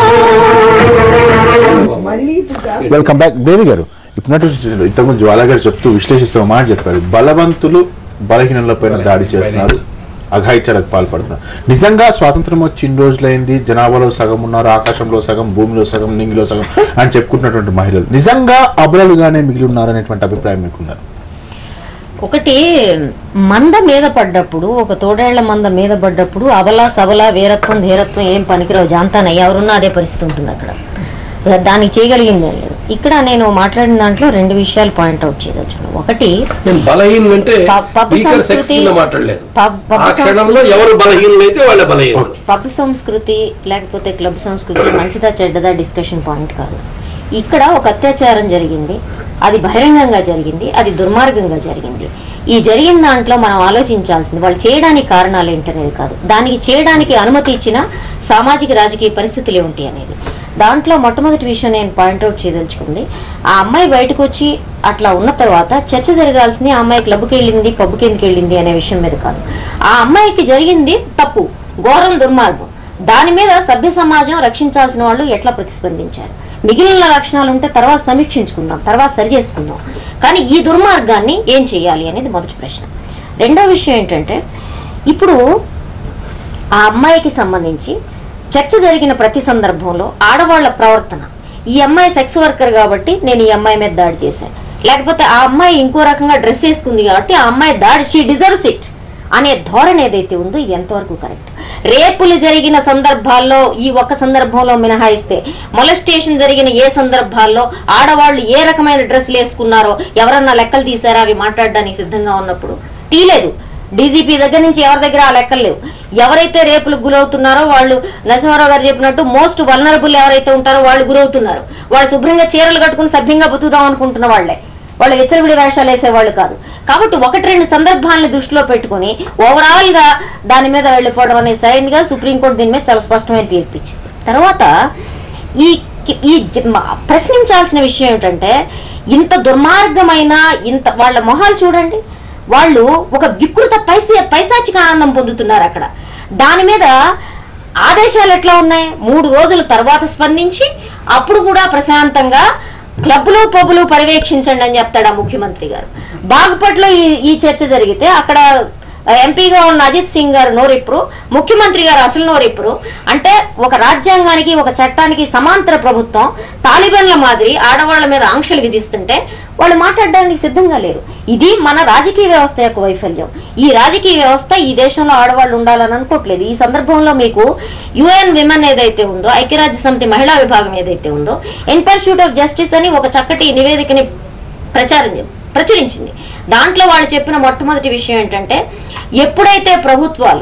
వెల్కమ్ బ్యాక్ దేవి గారు ఇప్పుడు ఇంతకుముందు జ్వాల గారు చెప్తూ విశ్లేషిస్తూ ఒక మాట చెప్పారు బలవంతులు బలహీనులపైన దాడి చేస్తున్నారు అఘాయిత్యాలకు పాల్పడుతున్నారు నిజంగా స్వాతంత్రం వచ్చి ఇన్ని రోజులైంది జనాభాలో సగం ఉన్నారు ఆకాశంలో సగం భూమిలో సగం నింగిలో సగం అని చెప్పుకుంటున్నటువంటి మహిళలు నిజంగా అబలలుగానే మిగిలి ఉన్నారు అనేటువంటి అభిప్రాయం మీకున్నారు ఒకటి మంద మీద పడ్డప్పుడు ఒక తోడేళ్ల మంద మీద పడ్డప్పుడు అబల సబల వీరత్వం ధీరత్వం ఏం పనికిరావు జాంతాన ఎవరున్నా అదే పరిస్థితి ఉంటుంది అక్కడ దానికి చేయగలిగింది ఏం లేదు ఇక్కడ నేను మాట్లాడిన దాంట్లో రెండు విషయాలు పాయింట్అవుట్ చేయదలుచుకున్నాను ఒకటి నేను బలహీనులు అంటే ప- పబ్బు వీకర్ సెక్స్ సంస్కృతి- కింద మాట్లాడలేదు పబ్- పబ్బు ఆ క్షణంలో సంస్కృతి- ఎవరు బలహీనులు అయితే వాళ్ళే బలహీనులు పబ్ సంస్కృతి లేకపోతే క్లబ్ సంస్కృతి మంచిదా చెడ్డదా డిస్కషన్ పాయింట్ కాదు ఇక్కడ ఒక అత్యాచారం జరిగింది అది బహిరంగంగా జరిగింది అది దుర్మార్గంగా జరిగింది ఈ జరిగిన దాంట్లో మనం ఆలోచించాల్సింది వాళ్ళు చేయడానికి కారణాలు ఏంటనేది కాదు దానికి చేయడానికి అనుమతి ఇచ్చిన సామాజిక రాజకీయ పరిస్థితులు ఏమిటి అనేది దాంట్లో మొట్టమొదటి విషయం నేను పాయింట్అవుట్ చేయదలుచుకుంది ఆ అమ్మాయి బయటకు వచ్చి అట్లా ఉన్న తర్వాత చర్చ జరగాల్సింది ఆ అమ్మాయి క్లబ్కి వెళ్ళింది పబ్కి ఎందుకు వెళ్ళింది అనే విషయం మీద కాదు ఆ అమ్మాయికి జరిగింది తప్పు ఘోరం దుర్మార్గం దాని మీద సభ్య సమాజం రక్షించాల్సిన వాళ్ళు ఎట్లా ప్రతిస్పందించారు మిగిలిన లక్షణాలు ఉంటే తర్వాత సమీక్షించుకుందాం తర్వాత సరి చేసుకుందాం కానీ ఈ దుర్మార్గాన్ని ఏం చేయాలి అనేది మొదటి ప్రశ్న రెండో విషయం ఏంటంటే ఇప్పుడు ఆ అమ్మాయికి సంబంధించి చర్చ జరిగిన ప్రతి సందర్భంలో ఆడవాళ్ల ప్రవర్తన ఈ అమ్మాయి సెక్స్ వర్కర్ కాబట్టి నేను ఈ అమ్మాయి మీద దాడి చేశాను లేకపోతే ఆ అమ్మాయి ఇంకో రకంగా డ్రెస్ వేసుకుంది కాబట్టి ఆ అమ్మాయి దాడి షీ డిజర్వ్స్ ఇట్ అనే ధోరణి ఏదైతే ఉందో ఇది ఎంతవరకు కరెక్ట్ రేపులు జరిగిన సందర్భాల్లో ఈ ఒక్క సందర్భంలో మినహాయిస్తే మొలస్టేషన్ జరిగిన ఏ సందర్భాల్లో ఆడవాళ్లు ఏ రకమైన డ్రెస్సులు వేసుకున్నారో ఎవరన్నా లెక్కలు తీసారా అవి మాట్లాడడానికి సిద్ధంగా ఉన్నప్పుడు తీలేదు డీజీపీ దగ్గర నుంచి ఎవరి దగ్గర ఆ లెక్కలు లేవు ఎవరైతే రేపులకు గురవుతున్నారో వాళ్ళు నరసింహారావు గారు చెప్పినట్టు మోస్ట్ వల్నరబుల్ ఎవరైతే ఉంటారో వాళ్ళు గురవుతున్నారు వాళ్ళు శుభ్రంగా చీరలు కట్టుకుని సభ్యంగా బతుకుదాం అనుకుంటున్న వాళ్లే వాళ్ళు విచ్చలవిడి వేషాలు వేసేవాళ్ళు కాదు కాబట్టి ఒకటి రెండు సందర్భాలను దృష్టిలో పెట్టుకుని ఓవరాల్ గా దాని మీద వెళ్ళిపోవడం అనేది సరైనదిగా సుప్రీంకోర్టు దీని మీద చాలా స్పష్టమైన తీర్పిచ్చింది తర్వాత ఈ ఈ జ- మ- ప్రశ్నించాల్సిన విషయం ఏమిటంటే ఇంత దుర్మార్గమైన ఇంత వాళ్ళ మొహాలు చూడండి వాళ్ళు ఒక వికృత పైస పైశాచిక ఆనందం పొందుతున్నారు అక్కడ దాని మీద ఆదేశాలు ఎట్లా ఉన్నాయి మూడు రోజుల తర్వాత స్పందించి అప్పుడు కూడా ప్రశాంతంగా క్లబ్లు పబ్బులు పర్యవేక్షించండి అని చెప్తాడు ఆ ముఖ్యమంత్రి గారు బాగుపట్లో ఈ ఈ చర్చ జరిగితే అక్కడ ఎంపీగా ఉన్న అజిత్ సింగ్ గారు నోరిప్పురు ముఖ్యమంత్రి గారు అసలు నోరిప్పురు అంటే ఒక రాజ్యాంగానికి ఒక చట్టానికి సమాంతర ప్రభుత్వం తాలిబాన్ల మాదిరి ఆడవాళ్ల మీద ఆంక్షలు విధిస్తుంటే వాళ్ళు మాట్లాడడానికి సిద్ధంగా లేరు ఇది మన రాజకీయ వ్యవస్థ యొక్క వైఫల్యం ఈ రాజకీయ వ్యవస్థ ఈ దేశంలో ఆడవాళ్ళు ఉండాలని అనుకోవట్లేదు ఈ సందర్భంలో మీకు యుఎన్ విమెన్ ఏదైతే ఉందో ఐక్యరాజ్య సమితి మహిళా విభాగం ఏదైతే ఉందో ఇన్ పర్సూట్ ఆఫ్ జస్టిస్ అని ఒక చక్కటి నివేదికని ప్రచారం చే- ప్రచురించింది దాంట్లో వాళ్ళు చెప్పిన మొట్టమొదటి విషయం ఏంటంటే ఎప్పుడైతే ప్రభుత్వాలు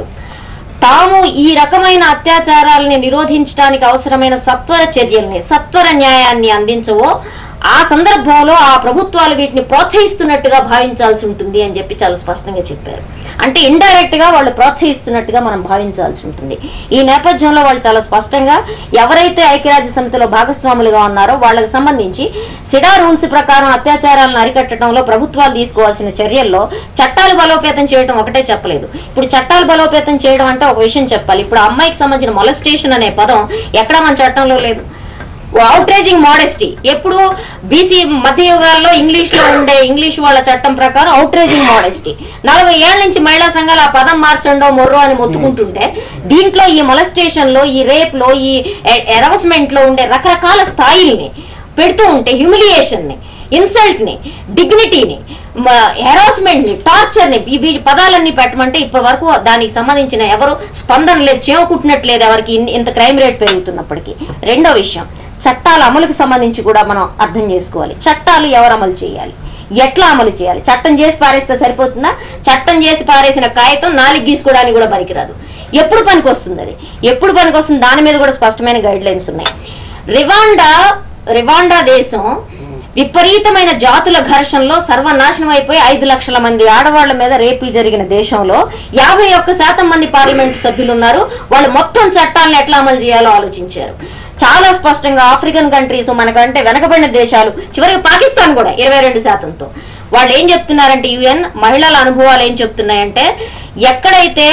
తాము ఈ రకమైన అత్యాచారాలని నిరోధించడానికి అవసరమైన సత్వర చర్యల్ని సత్వర న్యాయాన్ని అందించవో ఆ సందర్భంలో ఆ ప్రభుత్వాలు వీటిని ప్రోత్సహిస్తున్నట్టుగా భావించాల్సి ఉంటుంది అని చెప్పి చాలా స్పష్టంగా చెప్పారు అంటే ఇండైరెక్ట్ గా వాళ్ళు ప్రోత్సహిస్తున్నట్టుగా మనం భావించాల్సి ఉంటుంది ఈ నేపథ్యంలో వాళ్ళు చాలా స్పష్టంగా ఎవరైతే ఐక్యరాజ్య సమితిలో భాగస్వాములుగా ఉన్నారో వాళ్ళకి సంబంధించి సిడా రూల్స్ ప్రకారం అత్యాచారాలను అరికట్టడంలో ప్రభుత్వాలు తీసుకోవాల్సిన చర్యల్లో చట్టాలు బలోపేతం చేయడం ఒకటే చెప్పలేదు ఇప్పుడు చట్టాలు బలోపేతం చేయడం అంటే ఒక విషయం చెప్పాలి ఇప్పుడు ఆ అమ్మాయికి సంబంధించిన మొలస్టేషన్ అనే పదం ఎక్కడ మన చట్టంలో లేదు అవుట్రేజింగ్ మోడెస్టీ ఎప్పుడు బీసీ మధ్యయుగాల్లో ఇంగ్లీష్ లో ఉండే ఇంగ్లీష్ వాళ్ళ చట్టం ప్రకారం అవుట్రేజింగ్ మోడెస్టీ నలభై ఏళ్ల నుంచి మహిళా సంఘాలు ఆ పదం మార్చండో మొర్రో అని మొత్తుకుంటుంటే దీంట్లో ఈ మొలస్టేషన్ లో ఈ రేప్ లో ఈ ఎరవస్మెంట్ లో ఉండే రకరకాల స్థాయిల్ని పెడుతూ ఉంటే హ్యూమిలియేషన్ ని ఇన్సల్ట్ ని డిగ్నిటీని హెరాస్మెంట్ ని టార్చర్ ని ఈ వీటి పదాలన్నీ పెట్టమంటే ఇప్పటి వరకు దానికి సంబంధించిన ఎవరు స్పందన లేదు చేమ కుట్టినట్లేదు ఎవరికి ఇన్- ఇంత క్రైమ్ రేట్ పెరుగుతున్నప్పటికీ రెండో విషయం చట్టాల అమలుకు సంబంధించి కూడా మనం అర్థం చేసుకోవాలి చట్టాలు ఎవరు అమలు చేయాలి ఎట్లా అమలు చేయాలి చట్టం చేసి పారేస్తే సరిపోతుందా చట్టం చేసి పారేసిన కాగితం నాలుగు గీసుకోవడానికి కూడా పనికిరాదు ఎప్పుడు పనికొస్తుంది అది ఎప్పుడు పనికొస్తుంది దాని మీద కూడా స్పష్టమైన గైడ్ లైన్స్ ఉన్నాయి రివాండా రివాండా దేశం విపరీతమైన జాతుల ఘర్షణలో సర్వనాశనం అయిపోయి ఐదు లక్షల మంది ఆడవాళ్ల మీద రేపులు జరిగిన దేశంలో యాభై ఒక్క శాతం మంది పార్లమెంట్ సభ్యులు ఉన్నారు వాళ్ళు మొత్తం చట్టాలను ఎట్లా అమలు చేయాలో ఆలోచించారు చాలా స్పష్టంగా ఆఫ్రికన్ కంట్రీస్ మనకంటే వెనకబడిన దేశాలు చివరికి పాకిస్తాన్ కూడా ఇరవై రెండు శాతంతో వాళ్ళు ఏం చెప్తున్నారంటే యుఎన్ మహిళల అనుభవాలు ఏం చెప్తున్నాయంటే ఎక్కడైతే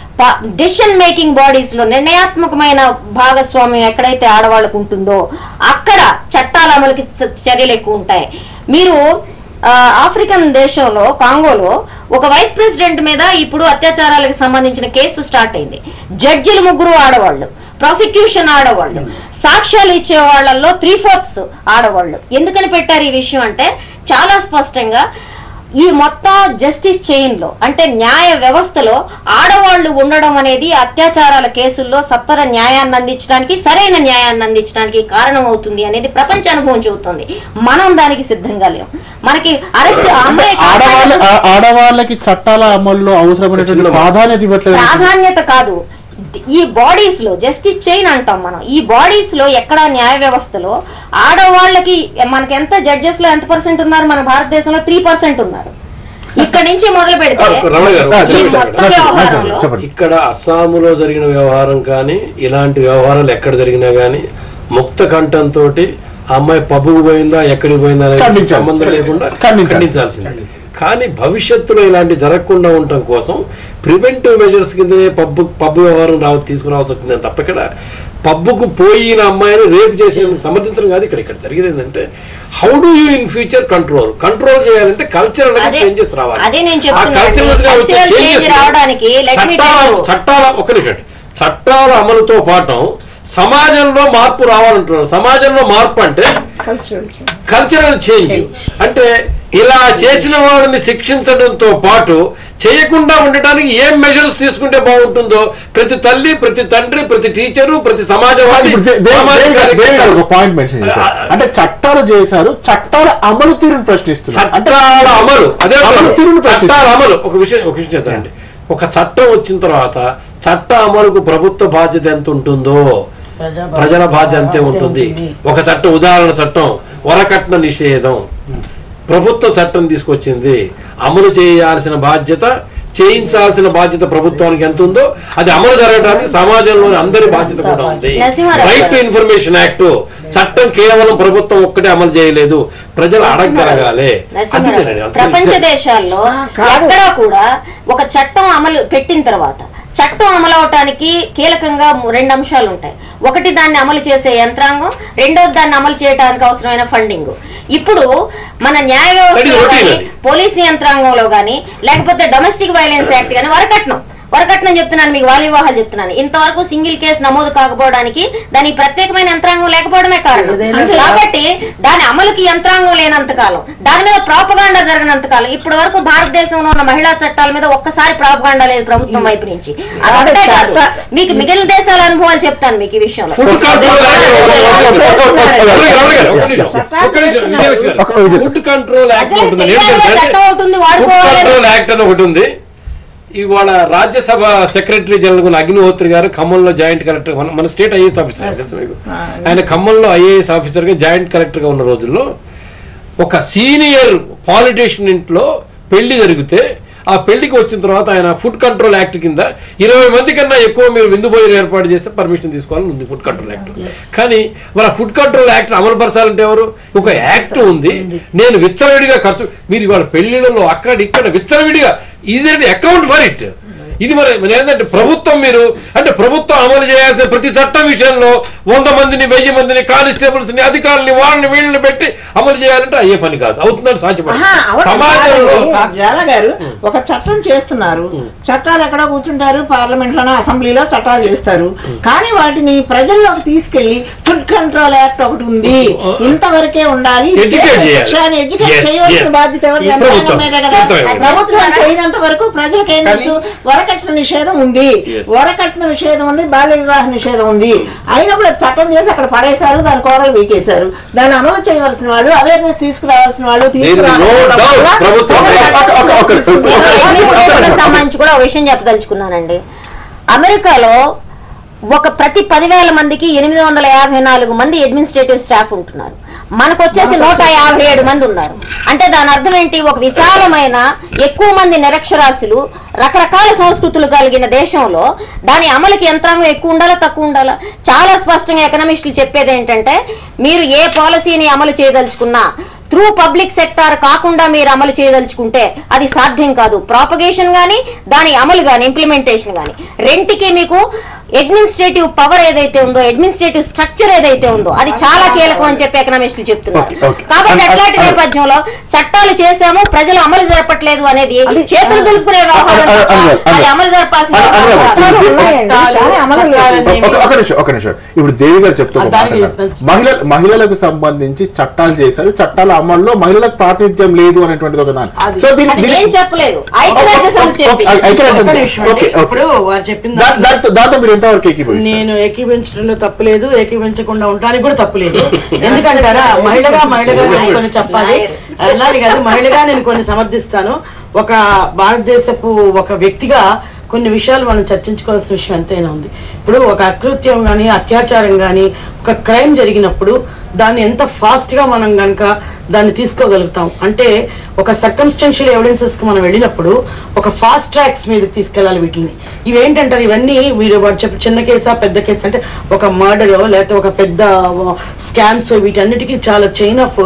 డెసిషన్ మేకింగ్ బాడీస్ లో నిర్ణయాత్మకమైన భాగస్వామ్యం ఎక్కడైతే ఆడవాళ్ళకు ఉంటుందో అక్కడ చట్టాల అమలుకి చ- చర్యలు ఎక్కువ ఉంటాయి మీరు ఆ, ఆఫ్రికన్ దేశంలో కాంగోలో ఒక వైస్ ప్రెసిడెంట్ మీద ఇప్పుడు అత్యాచారాలకు సంబంధించిన కేసు స్టార్ట్ అయింది జడ్జిలు ముగ్గురు ఆడవాళ్ళు ప్రాసిక్యూషన్ ఆడవాళ్ళు సాక్ష్యాలు ఇచ్చే వాళ్ళల్లో త్రీ ఫోర్త్స్ ఆడవాళ్ళు ఎందుకని పెట్టారు ఈ విషయం అంటే చాలా స్పష్టంగా ఈ మొత్తం జస్టిస్ చైన్ లో అంటే న్యాయ వ్యవస్థలో ఆడవాళ్లు ఉండడం అనేది అత్యాచారాల కేసుల్లో సత్వర న్యాయాన్ని అందించడానికి సరైన న్యాయాన్ని అందించడానికి కారణం అవుతుంది అనేది ప్రపంచ అనుభవం చెబుతుంది మనం దానికి సిద్ధంగా లేం మనకి అరెస్ట్ అమ్మాయి ఆడవాళ్ళ కాపాడడం- ఆ- ఆడవాళ్ళకి చట్టాల అమల్లో అవసరమైనటువంటి చిన్న మాట. ప్రాధాన్యత ఇవ్వట్లేదు ప్రాధాన్యత కాదు ఈ బాడీస్ లో జస్టిస్ చైన్ అంటాం మనం ఈ బాడీస్ లో ఎక్కడ న్యాయ వ్యవస్థలో ఆడవాళ్ళకి మనకి ఎంత జడ్జెస్ లో ఎంత పర్సెంట్ ఉన్నారు మన భారతదేశంలో త్రీ పర్సెంట్ ఉన్నారు ఇక్కడ నుంచి మొదలు పెడితే రమణ గారు ఆ, ఒక ఈ నిమిషం మొత్తం అక్కడ. వ్యవహారంలో చెప్పండి ఇక్కడ అస్సాములో జరిగిన వ్యవహారం కానీ ఇలాంటి వ్యవహారాలు ఎక్కడ జరిగినా కానీ ముక్త కంఠంతో అమ్మాయి పబ్బుకు పోయిందా ఎక్కడికి పోయిందా అనేది ఖండించాల్సి- సంబంధం లేకుండా ఖండించాలి. ఖండించాల్సింది కానీ భవిష్యత్తులో ఇలాంటి జరగకుండా ఉండటం కోసం ప్రివెంటివ్ మెజర్స్ కిందనే పబ్బు పబ్బు వ్యవహారం రావ తీసుకురావాల్సి వచ్చింది తప్ప ఇక్కడ పబ్బుకు పోయిన అమ్మాయిని రేపు చేసిన సమర్థించడం కాదు ఇక్కడ ఇక్కడ జరిగేది ఏంటంటే how do you in future control control చేయాలంటే కల్చర్ అనేది అదే- చేంజెస్ రావాలి అదే నేను ఆ చెప్తున్నాను. cultural గా వచ్చే Cultural changes change రావడానికి let me tell చట్టాల you. చట్టాల ఒక నిమిషం చట్టాల అమలుతో పాటు సమాజంలో మార్పు రావాలంటున్నారు సమాజంలో మార్పు అంటే కల్చరల్ చేంజ్ అంటే ఇలా చేసిన వాళ్ళని శిక్షించడంతో పాటు చేయకుండా ఉండటానికి ఏం మెజర్స్ తీసుకుంటే బాగుంటుందో ప్రతి తల్లి ప్రతి తండ్రి ప్రతి టీచరు ప్రతి సమాజవాది ఇప్పుడు దే- దే- సామాజిక దే- దే- కార్యకర్త. ఒక పాయింట్ మెన్షన్ చేశారు అంటే చట్టాలు చేశారు చట్టాల అమలు తీరును ప్రశ్నిస్తున్నారు అంటే చట్టాల అమలు అదే అమలు తీరును చట్టాల ప్రశ్నిస్తున్నారు అమలు ఒక విషయం ఒక విషయం చెప్తానండి ఒక చట్టం వచ్చిన తర్వాత చట్ట అమలుకు ప్రభుత్వ బాధ్యత ఎంత ఉంటుందో ప్రజల బాధ్యత అంతే ఉంటుంది ఒక చట్టం ఉదాహరణ చట్టం వరకట్న నిషేధం ప్రభుత్వ చట్టం తీసుకొచ్చింది అమలు చేయాల్సిన బాధ్యత చేయించాల్సిన బాధ్యత ప్రభుత్వానికి ఎంత ఉందో అది అమలు జరగడానికి సమాజంలోని అందరి బాధ్యత కూడా ఉంది Narasimha Rao right to information act చట్టం కేవలం ప్రభుత్వం ఒక్కటే అమలు చేయలేదు ప్రజలు అడగగలగాలి అది నరసింహారావు, నేనండి. అంతే. ప్రపంచ దేశాల్లో కాదు. ఎక్కడా కూడా ఒక చట్టం అమలు పెట్టిన తర్వాత చట్టం అమలు అవటానికి కీలకంగా ము- రెండు అంశాలు ఉంటాయి ఒకటి దాన్ని అమలు చేసే యంత్రాంగం రెండోది దాన్ని అమలు చేయడానికి అవసరమైన ఫండింగ్ ఇప్పుడు మన న్యాయ వ్యవస్థలో routine కానీ అది. పోలీస్ యంత్రాంగంలో కానీ లేకపోతే డొమెస్టిక్ వైలెన్స్ యాక్ట్ కానీ వరకట్నం వరకట్నం చెప్తున్నాను మీకు బాల్య వివాహాలు చెప్తున్నాను ఇంతవరకు సింగిల్ కేసు నమోదు కాకపోవడానికి దానికి ప్రత్యేకమైన యంత్రాంగం లేకపోవడమే కారణం కాబట్టి దాని అమలుకి యంత్రాంగం లేనంత కాలం దాని మీద ప్రాపగాండా జరగనంత కాలం ఇప్పటి వరకు భారతదేశంలో ఉన్న మహిళా చట్టాల మీద ఒక్కసారి ప్రాపగాండా లేదు ప్రభుత్వం వైపు నుంచి అది ఒకటే కాదు మీకు మిగిలిన దేశాల అనుభవాలు చెప్తాను మీకు ఈ విషయంలో ఫుడ్ కంట్రోల్ ఒక నిమిషం. ఫుడ్ కంట్రోల్ యాక్ట్ అసలు ఉంటుంది తెలియాలి, చట్టం ఉంటుంది, ఫుడ్ వాడుకోవాలి. కంట్రోల్ యాక్ట్ అని ఒకటి ఉంది ఇవాళ రాజ్యసభ సెక్రటరీ జనరల్ ఉన్న అగ్నిహోత్రి గారు ఖమ్మంలో జాయింట్ కలెక్టర్ మన- మన స్టేట్ ఐఏఎస్ ఆఫీసర్ ఆయన తెలుసు మీకు ఆయన ఖమ్మంలో ఐఏఎస్ ఆఫీసర్ గా జాయింట్ కలెక్టర్ గా ఉన్న రోజుల్లో ఒక సీనియర్ పాలిటీషియన్ ఇంట్లో పెళ్లి జరిగితే ఆ పెళ్లికి వచ్చిన తర్వాత ఆయన ఫుడ్ కంట్రోల్ యాక్ట్ కింద ఇరవై మంది కన్నా ఎక్కువ మీరు విందు భోజనం ఏర్పాటు చేస్తే పర్మిషన్ తీసుకోవాలని ఉంది ఫుడ్ కంట్రోల్ యాక్ట్ కానీ మరి ఫుడ్ కంట్రోల్ యాక్ట్ అమలు పరచాలంటే ఎవరు ఒక యాక్ట్ ఉంది నేను విచ్చలవిడిగా ఖర్చు మీరు ఇవాళ పెళ్లిళ్ళలో అక్కడ ఇక్కడ విచ్చలవిడిగా ఈజీ అకౌంట్ ఫర్ ఇట్ ఇది మరి మరి ఏంటంటే ప్రభుత్వం మీరు అంటే ప్రభుత్వం అమలు చేయాల్సిన ప్రతి చట్టం విషయంలో వంద మందిని వెయ్యి మందిని కానిస్టేబుల్స్ ని అధికారులని వాళ్ళని వీళ్ళని పెట్టి అమలు చేయాలంటే అయ్యే పని కాదు అవుతుందని సాధ్యపడదు ఆహా, అవసరం సమాజంలో కాదండి. జ్వాల గారు ఒక చట్టం చేస్తున్నారు చట్టాలు ఎక్కడో కూర్చుంటారు పార్లమెంట్ లోనో అసెంబ్లీలో చట్టాలు చేస్తారు కానీ వాటిని ప్రజల్లోకి తీసుకెళ్లి ఫుడ్ కంట్రోల్ యాక్ట్ ఒకటి ఉంది ఇంతవరకే ఉండాలి ఇది Educate చేసే చేయాలి. శిక్ష అని ఎడ్యుకేట్ Yes, చేయవలసిన yes. బాధ్యత ఎవరి ఈ యంత్రాంగం ప్రభుత్వం. మీదే కదా యంత్రాంగం. ప్రభుత్వం చేయనంత వరకు ప్రజలకేం తెలుసు వరకట్న నిషేధం ఉంది Yes. వరకట్న నిషేధం ఉంది బాల్య వివాహ నిషేధం ఉంది అయినప్పుడు అది చట్టం చేసి అక్కడ పడేశారు దాని కోరలు వీకేశారు దాన్ని అమలు చేయవలసిన వాళ్ళు అవేర్నెస్ తీసుకురావాల్సిన వాళ్ళు There is no doubt. ప్రభుత్వం- ఒక- ఒక- ఒక- ఒక- నేను ఒక- అడ్మినిస్ట్రేటివ్కి సంబంధించి కూడా ఒక విషయం చెప్పదలుచుకున్నానండి అమెరికాలో ఒక ప్రతి పదివేల మందికి ఎనిమిది వందల యాభై నాలుగు మంది అడ్మినిస్ట్రేటివ్ స్టాఫ్ ఉంటున్నారు మనకు వచ్చేసి నూట యాభై ఏడు మంది ఉన్నారు అంటే దాని అర్థం ఏంటి ఒక విశాలమైన ఎక్కువ మంది నిరక్షరాస్యులు రకరకాల సంస్కృతులు కలిగిన దేశంలో దాని అమలుకి యంత్రాంగం ఎక్కువ ఉండాలా తక్కువ ఉండాలా చాలా స్పష్టంగా ఎకనామిస్టులు చెప్పేది ఏంటంటే మీరు ఏ పాలసీని అమలు చేయదలుచుకున్నా త్రూ పబ్లిక్ సెక్టార్ కాకుండా మీరు అమలు చేయదలుచుకుంటే అది సాధ్యం కాదు ప్రాపగేషన్ గాని దాని అమలు గాని ఇంప్లిమెంటేషన్ గాని రెంటికి మీకు అడ్మినిస్ట్రేటివ్ పవర్ ఏదైతే ఉందో అడ్మినిస్ట్రేటివ్ స్ట్రక్చర్ ఏదైతే ఉందో అది చాలా కీలకం అని చెప్పి ఎకనామిస్టులు చెప్తున్నారు Okay, okay. కాబట్టి అన్- అట్లాంటి అన్- నేపథ్యంలో చట్టాలు చేశాము ప్రజలు అమలు జరపట్లేదు అనేది చేతులు దులుపుకునే వ్యవహారం అన్- తప్ప అన్- అన్- అది అమలు జరపాల్సిన అన్- అన్- వ్యవహారం కాదు. అన్- ఉన్నాయండి, కానీ అమలు కాదు. ఒక ఒక నిమిషం ఒక నిమిషం ఇప్పుడు దేవి గారు చెప్తూ ఒక మాట దానికి అన్నారు. మహిళ మహిళలకు సంబంధించి చట్టాలు చేశారు చట్టాల అమల్లో మహిళలకు ప్రాతినిధ్యం లేదు అనేటువంటిది ఒక దాని అది- సో దీని అది దీని- ఏం చెప్పలేదు ఐక్యరాజ్య సమితి చెప్పింది ఓకే, ఐక్యరాజ్య ఒక్క సమితి. నిమిషం ఓకే, అండి. ఓకే. ఇప్పుడు వారు చెప్పింది దా- దాంతో దాంతో మీరు ఎంతవరకు ఏకీభవిస్తారు నేను ఏకీభించడంలో తప్పులేదు ఏకీభించకుండా ఉండడానికి కూడా తప్పులేదు ఎందుకంటారా మహిళగా మహిళగా నేను కొన్ని చెప్పాలి అలాగే కాదు మహిళగా నేను కొన్ని సమర్థిస్తాను ఒక భారతదేశపు ఒక వ్యక్తిగా కొన్ని విషయాలు మనం చర్చించుకోవాల్సిన విషయం ఎంతైనా ఉంది ఇప్పుడు ఒక అకృత్యం కానీ అత్యాచారం కానీ ఒక క్రైమ్ జరిగినప్పుడు దాన్ని ఎంత ఫాస్ట్ గా మనం గనక దాన్ని తీసుకోగలుగుతాం అంటే ఒక సర్కమ్స్టెన్షియల్ ఎవిడెన్సెస్ కి మనం వెళ్ళినప్పుడు ఒక ఫాస్ట్ ట్రాక్స్ మీద తీసుకెళ్లాలి వీటిని ఇవేంటంటారు ఇవన్నీ మీరు వాడు చెప్పి చిన్న కేసా పెద్ద కేసు అంటే ఒక మర్డర్ లేకపోతే ఒక పెద్ద స్కామ్స్ వీటన్నిటికీ చాలా చైన్ ఆఫ్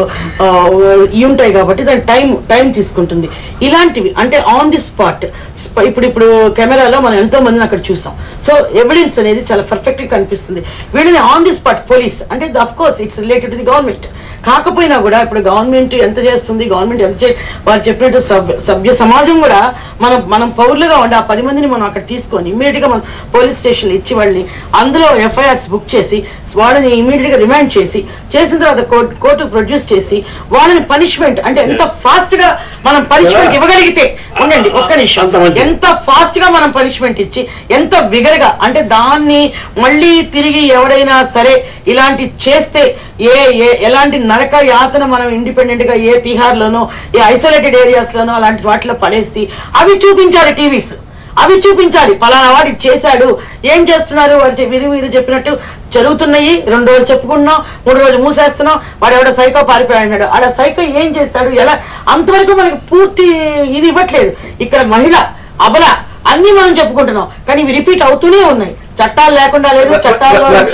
ఇవి ఉంటాయి కాబట్టి దాని టైం టైం తీసుకుంటుంది ఇలాంటివి అంటే ఆన్ ది స్పాట్ ఇప్పుడు ఇప్పుడు కెమెరాలో మనం ఎంతో మందిని అక్కడ చూసాం సో ఎవిడెన్స్ అనేది చాలా పర్ఫెక్ట్ గా కనిపిస్తుంది వీళ్ళని ఆన్ ది స్పాట్ పోలీస్ అంటే of course it's related to the government కాకపోయినా కూడా ఇప్పుడు గవర్నమెంట్ ఎంత చేస్తుంది గవర్నమెంట్ ఎంత చే వారు చెప్పినట్టు సభ్య సభ్య సమాజం కూడా మనం మనం పౌరులుగా ఉండి ఆ పది మందిని మనం అక్కడ తీసుకొని ఇమీడియట్ గా మనం పోలీస్ స్టేషన్ ఇచ్చి వాళ్ళని అందులో ఎఫ్ఐఆర్స్ బుక్ చేసి వాళ్ళని ఇమీడియట్ గా రిమాండ్ చేసి చేసిన తర్వాత కోర్టు కోర్టు ప్రొడ్యూస్ చేసి వాళ్ళని పనిష్మెంట్ అంటే ఎంత ఫాస్ట్ గా మనం పనిష్మెంట్ ఇవ్వగలిగితే ఉండండి ఒక్క నిమిషం అంత మంచిది. ఎంత ఫాస్ట్ గా మనం పనిష్మెంట్ ఇచ్చి ఎంత బిగరగా అంటే దాన్ని మళ్ళీ తిరిగి ఎవడైనా సరే ఇలాంటి చేస్తే ఏ ఏ ఎలాంటి నరక యాతన మనం ఇండిపెండెంట్ గా ఏ తిహార్ లోనో ఏ ఐసోలేటెడ్ ఏరియాస్ లోనో అలాంటి వాటిలో పడేసి అవి చూపించాలి టీవీస్ అవి చూపించాలి ఫలానా వాడు ఇది చేశాడు ఏం చేస్తున్నారు వారు చె- వీరు వీరు చెప్పినట్టు జరుగుతున్నాయి రెండు రోజులు చెప్పుకుంటున్నాం మూడు రోజులు మూసేస్తున్నాం వాడు ఎవడో సైకో పారిపోయాడు ఆడ సైకో ఏం చేస్తాడు ఎలా అంతవరకు మనకి పూర్తి ఇది ఇవ్వట్లేదు ఇక్కడ మహిళ అబల అన్ని మనం చెప్పుకుంటున్నాం కానీ ఇవి రిపీట్ అవుతూనే ఉన్నాయి చట్టాలు లేకుండా లేదు చట్టాల నుంచి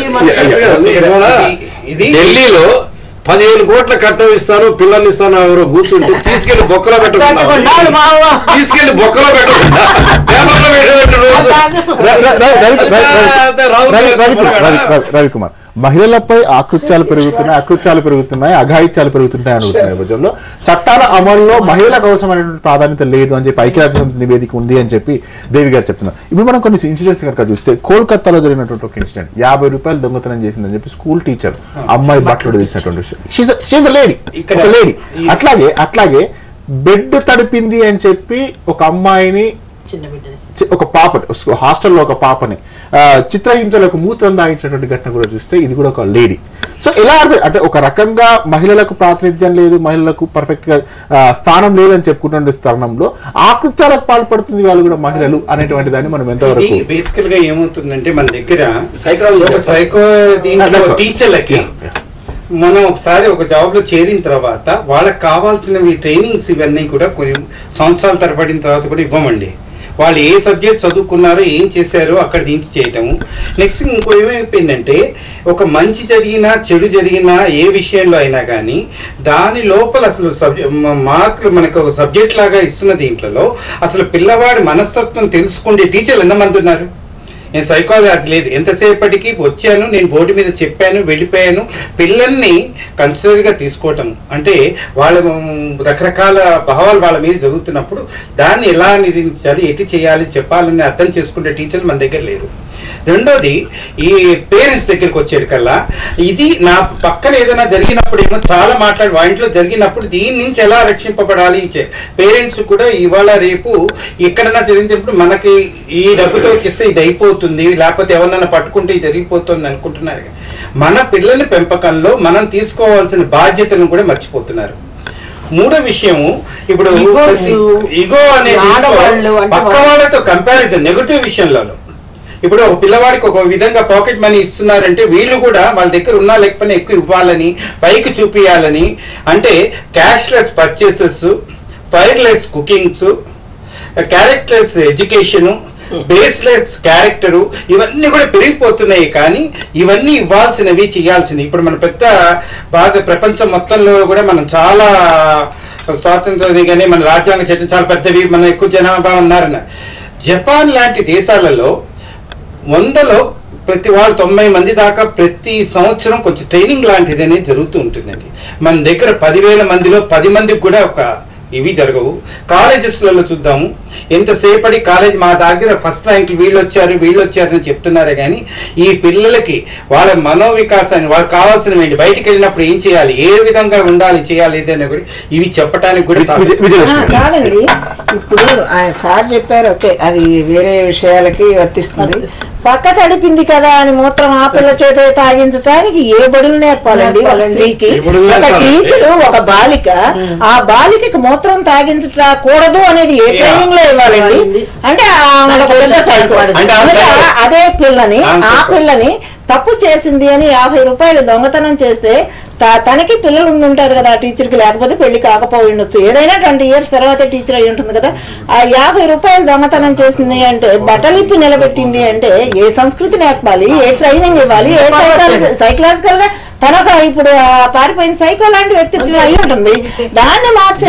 మనకి ఇది ఢిల్లీలో పదిహేను కోట్ల కట్టం ఇస్తాను పిల్లల్ని ఇస్తాను ఎవరో కూర్చుంటే తీసుకెళ్లి బొక్కలో చట్టకుండా పెట్టకుండా మావ. తీసుకెళ్లి బొక్కలో పెట్టకుండా పేపర్లో దండం పెట్టినట్టు రోజు. ర- ర- ర- రవి- రవి- రవి- అంతే రాహుల్ రవి- గాంధీ రవికుమార్, రవి- మాట్లాడారు. రవి- రవికుమార్ మహిళలపై ఆకృత్యాలు పెరుగుతున్నాయి అకృత్యాలు పెరుగుతున్నాయి అఘాయిత్యాలు పెరుగుతుంటాయి అనుకుంటున్న నేపథ్యంలో చట్టాల అమల్లో మహిళలకు అవసరమైనటువంటి ప్రాధాన్యత లేదు అని చెప్పి ఐక్యరాజ్య సమితి నివేదిక ఉంది అని చెప్పి దేవి గారు చెప్తున్నారు ఇప్పుడు మనం కొన్ని ఇన్సిడెంట్స్ కనుక చూస్తే కోల్కతాలో జరిగినటువంటి ఒక ఇన్సిడెంట్ యాభై రూపాయలు దొంగతనం చేసిందని చెప్పి స్కూల్ టీచర్ అమ్మాయి బట్టలు తీసినటువంటి విషయం షీజ్ లేడీ ఇక్కడ- ఒక లేడీ ఈ- అట్లాగే అట్లాగే బెడ్ తడిపింది అని చెప్పి ఒక అమ్మాయిని చిన్న బిడ్డని చి- ఒక పాప హాస్టల్లో ఒక పాపని ఆ, చిత్రహింసలకు మూత్రం దాగించినటువంటి ఘటన కూడా చూస్తే ఇది కూడా ఒక లేడీ సో ఎలా అర్థం అంటే ఒక రకంగా మహిళలకు ప్రాతినిధ్యం లేదు మహిళలకు పర్ఫెక్ట్ గా ఆ, స్థానం లేదని చెప్పుకున్న తరుణంలో ఆకృత్యాలకు పాల్పడుతుంది వాళ్ళు కూడా మహిళలు అనేటువంటి దాన్ని మనం ఎంతవరకు ఇది బేసికల్ గా ఏమవుతుందంటే మన దగ్గర Psychology. ఒక సైకో That's దీంట్లో all. టీచర్లకి మనం ఒకసారి ఒక జాబ్ లో చేరిన తర్వాత వాళ్ళకి కావాల్సినవి ట్రైనింగ్స్ ఇవన్నీ కూడా కొన్ని సంవత్సరాల తరబడిన తర్వాత కూడా ఇవ్వమండి వాళ్ళు ఏ సబ్జెక్ట్ చదువుకున్నారో ఏం చేశారో అక్కడ దించి చేయటము నెక్స్ట్ ఇంకో ఏమైపోయిందంటే ఒక మంచి జరిగినా చెడు జరిగినా ఏ విషయంలో అయినా కానీ దాని లోపల అసలు సబ్జెక్ట్ మార్కులు మనకు ఒక సబ్జెక్ట్ లాగా ఇస్తున్న దీంట్లో అసలు పిల్లవాడి మనస్తత్వం తెలుసుకుండే టీచర్లు ఎంతమంది ఉన్నారు నేను సైకాలజీ అది లేదు ఎంతసేపటికి వచ్చాను నేను బోర్డు మీద చెప్పాను వెళ్ళిపోయాను పిల్లల్ని కన్సిడర్ గా తీసుకోవటం అంటే వాళ్ళ మ్, రకరకాల భావాలు వాళ్ళ మీద జరుగుతున్నప్పుడు దాన్ని ఎలా నిధించాలి ఎటు చేయాలి చెప్పాలని అర్థం చేసుకునే టీచర్లు మన దగ్గర లేరు రెండోది ఈ పేరెంట్స్ దగ్గరికి వచ్చేది కల్లా ఇది నా పక్కన ఏదైనా జరిగినప్పుడు ఏమో చాలా మాట్లాడి మా ఇంట్లో జరిగినప్పుడు దీని నుంచి ఎలా రక్షింపబడాలి పేరెంట్స్ కూడా ఇవాళ రేపు ఎక్కడైనా జరిగినప్పుడు మనకి ఈ డబ్బుతో ఇస్తే ఇది అయిపోతుంది లేకపోతే ఎవరినైనా పట్టుకుంటే ఇది జరిగిపోతుంది అనుకుంటున్నారు మన పిల్లల పెంపకంలో మనం తీసుకోవాల్సిన బాధ్యతను కూడా మర్చిపోతున్నారు మూడో విషయము ఇప్పుడు Egos, ఇగో అనే ఆడవాళ్ళు అంటే పక్క వాళ్ళు- వాళ్ళతో కంపారిజన్ నెగటివ్ విషయంలో ఇప్పుడు ఒక పిల్లవాడికి ఒక విధంగా పాకెట్ మనీ ఇస్తున్నారంటే వీళ్ళు కూడా వాళ్ళ దగ్గర ఉన్నా లేకపోయినా ఎక్కువ ఇవ్వాలని పైకి చూపియాలని అంటే cashless purchases fireless cookings characterless education baseless character ఇవన్నీ కూడా పెరిగిపోతున్నాయి కానీ ఇవన్నీ ఇవ్వాల్సినవి చేయాల్సినవి ఇప్పుడు మన పెద్ద బాధ ప్రపంచం మొత్తంలో కూడా మనం చాలా స్వాతంత్రదిగానే మన రాజ్యాంగ చట్టం చాలా పెద్దవి మన ఎక్కువ జనాభా ఉన్నారన్న జపాన్ లాంటి దేశాలలో వందలో ప్రతి వాళ్ళు తొంభై మంది దాకా ప్రతి సంవత్సరం కొంచెం ట్రైనింగ్ లాంటిది అనేది జరుగుతూ ఉంటుందండి మన దగ్గర పదివేల మందిలో పది మందికి కూడా ఒక ఇవి జరగవు కాలేజెస్లలో చూద్దాము ఎంతసేపటి కాలేజ్ మా దగ్గర ఫస్ట్ ర్యాంక్ వీళ్ళు వచ్చారు వీళ్ళు వచ్చారని చెప్తున్నారే కానీ ఈ పిల్లలకి వాళ్ళ మనోవికాసాన్ని వాళ్ళకి కావాల్సినవి ఏంటి బయటికి వెళ్ళినప్పుడు ఏం చేయాలి ఏ విధంగా ఉండాలి చేయాలి ఏదైనా కూడా ఇవి చెప్పడానికి కూడా చాలా- విజయ- విజయలక్ష్మి ఆ, కాదండి ఇప్పుడు ఆయన సార్ చెప్పారు ఓకే అది వేరే విషయాలకి వర్తిస్తుంది పక్క తడిపింది కదా అని మూత్రం ఆ పిల్ల చేత తాగించడానికి ఏ బడులు నేర్పాలండి ఒక నేర్పాలండి. స్త్రీకి ఏ బడులు ఒక నేర్పాలి? టీచరు ఒక బాలిక ఆ బాలికకి మూత్రం తాగించకూడదు అనేది ఏ Yeah. ట్రైనింగ్ లో ఇవ్వాలండి అంటే ఆమె ఒక పెద్ద సైకో. అంటే ఆ అందుకే సైకో. అదే పిల్లని ఆ ఆ సైకో. పిల్లని తప్పు చేసింది అని యాభై రూపాయలు దొంగతనం చేస్తే త- తనకి పిల్లలు ఉండి ఉంటారు కదా ఆ టీచర్ కి లేకపోతే పెళ్లి కాకపోయి ఉండొచ్చు ఏదైనా ట్వంటీ ఇయర్స్ తర్వాత టీచర్ అయి ఉంటుంది కదా ఆ యాభై రూపాయలు దొంగతనం చేసింది అంటే బట్టలిప్పి నిలబెట్టింది అంటే ఏ సంస్కృతి నేర్పాలి ఏ ట్రైనింగ్ ఇవ్వాలి ఏ సైకలాజికల్ గా తనొక ఇప్పుడు ఆ పారిపోయిన సైకో లాంటి వ్యక్తిత్వం అయి ఉంటుంది దాన్ని మార్చే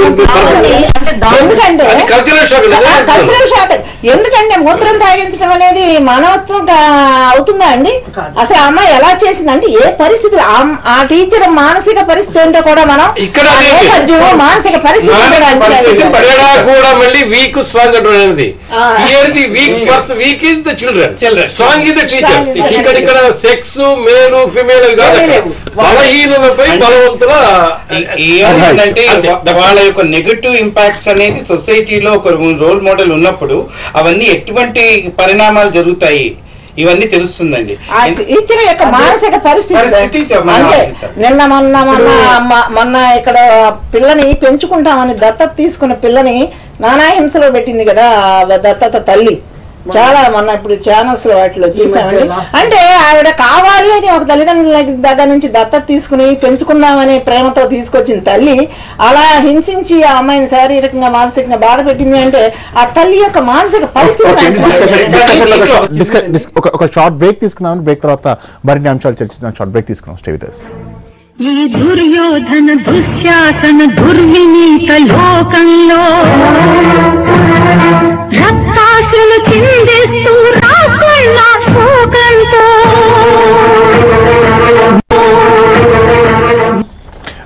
ఎందుకంటే అది cultural shock కదా? కల్చరల్ షాక్ ఎందుకంటే మూత్రం తాగించడం అనేది మానవత్వం కా- అవుతుందా అండి అసలు ఆ అమ్మాయి ఎలా చేసిందంటే ఏ పరిస్థితి ఆ- ఆ టీచర్ మానసిక పరిస్థితి ఏంటో కూడా మనం ఇక్కడ ఆ అదే నేపథ్యం, మానసిక పరిస్థితి కూడా మానసిక అంతే. పరిస్థితి పడేడా కూడా మళ్ళీ వీక్ స్ట్రాంగ్ అనేది ఆ. Here the weak person weak is the children Children. Strong is the teacher Strong is the ఇక్కడ ఇక్కడ సెక్స్ మేలు ఫిమేల్ కాదు లేదు, లేదు. బలహీనులపై బలవంతుల ఏమంటుందంటే అంతే. వా- వాళ్ళ యొక్క నెగటివ్ ఇంపాక్ట్స్ అనేది సొసైటీలో ఒక రోల్ మోడల్ ఉన్నప్పుడు అవన్నీ ఎటువంటి పరిణామాలు జరుగుతాయి ఇవన్నీ తెలుస్తుందండి ఆ టీచర్ యొక్క మానసిక పరిస్థితి పరిస్థితి మనం అంటే ఆలోచించాలి. నిన్న మొన్న మొన్న మ- మొన్న ఇక్కడ పిల్లని పెంచుకుంటామని దత్తత తీసుకున్న పిల్లని నానా హింసలో పెట్టింది కదా ఆ దత్తత తల్లి చాలా మొన్న ఇప్పుడు ఛానల్స్ లో వాటిలో చూసామండి last అంటే ఆవిడ కావాలి అని ఒక తల్లిదండ్రుల దగ్గర నుంచి దత్తత తీసుకుని పెంచుకుందామనే ప్రేమతో తీసుకొచ్చిన తల్లి అలా హింసించి ఆ అమ్మాయిని శారీరకంగా మానసికంగా బాధ పెట్టింది అంటే ఆ తల్లి యొక్క మానసిక పరిస్థితి ఓకే, నాకు డిస్కషన్- తెలియదు. డిస్కషన్లో ఒక షార్ట్- డిస్క- డిస్- ఒక- ఒక షార్ట్ బ్రేక్ తీసుకున్నాం బ్రేక్ తర్వాత మరిన్ని అంశాలు చర్చిద్దాం షార్ట్ బ్రేక్ తీసుకున్నాం స్టే విత్ us. ఈ దుర్యోధన దుశ్శాసన దుర్వినీత లోకంలో రక్తాశుల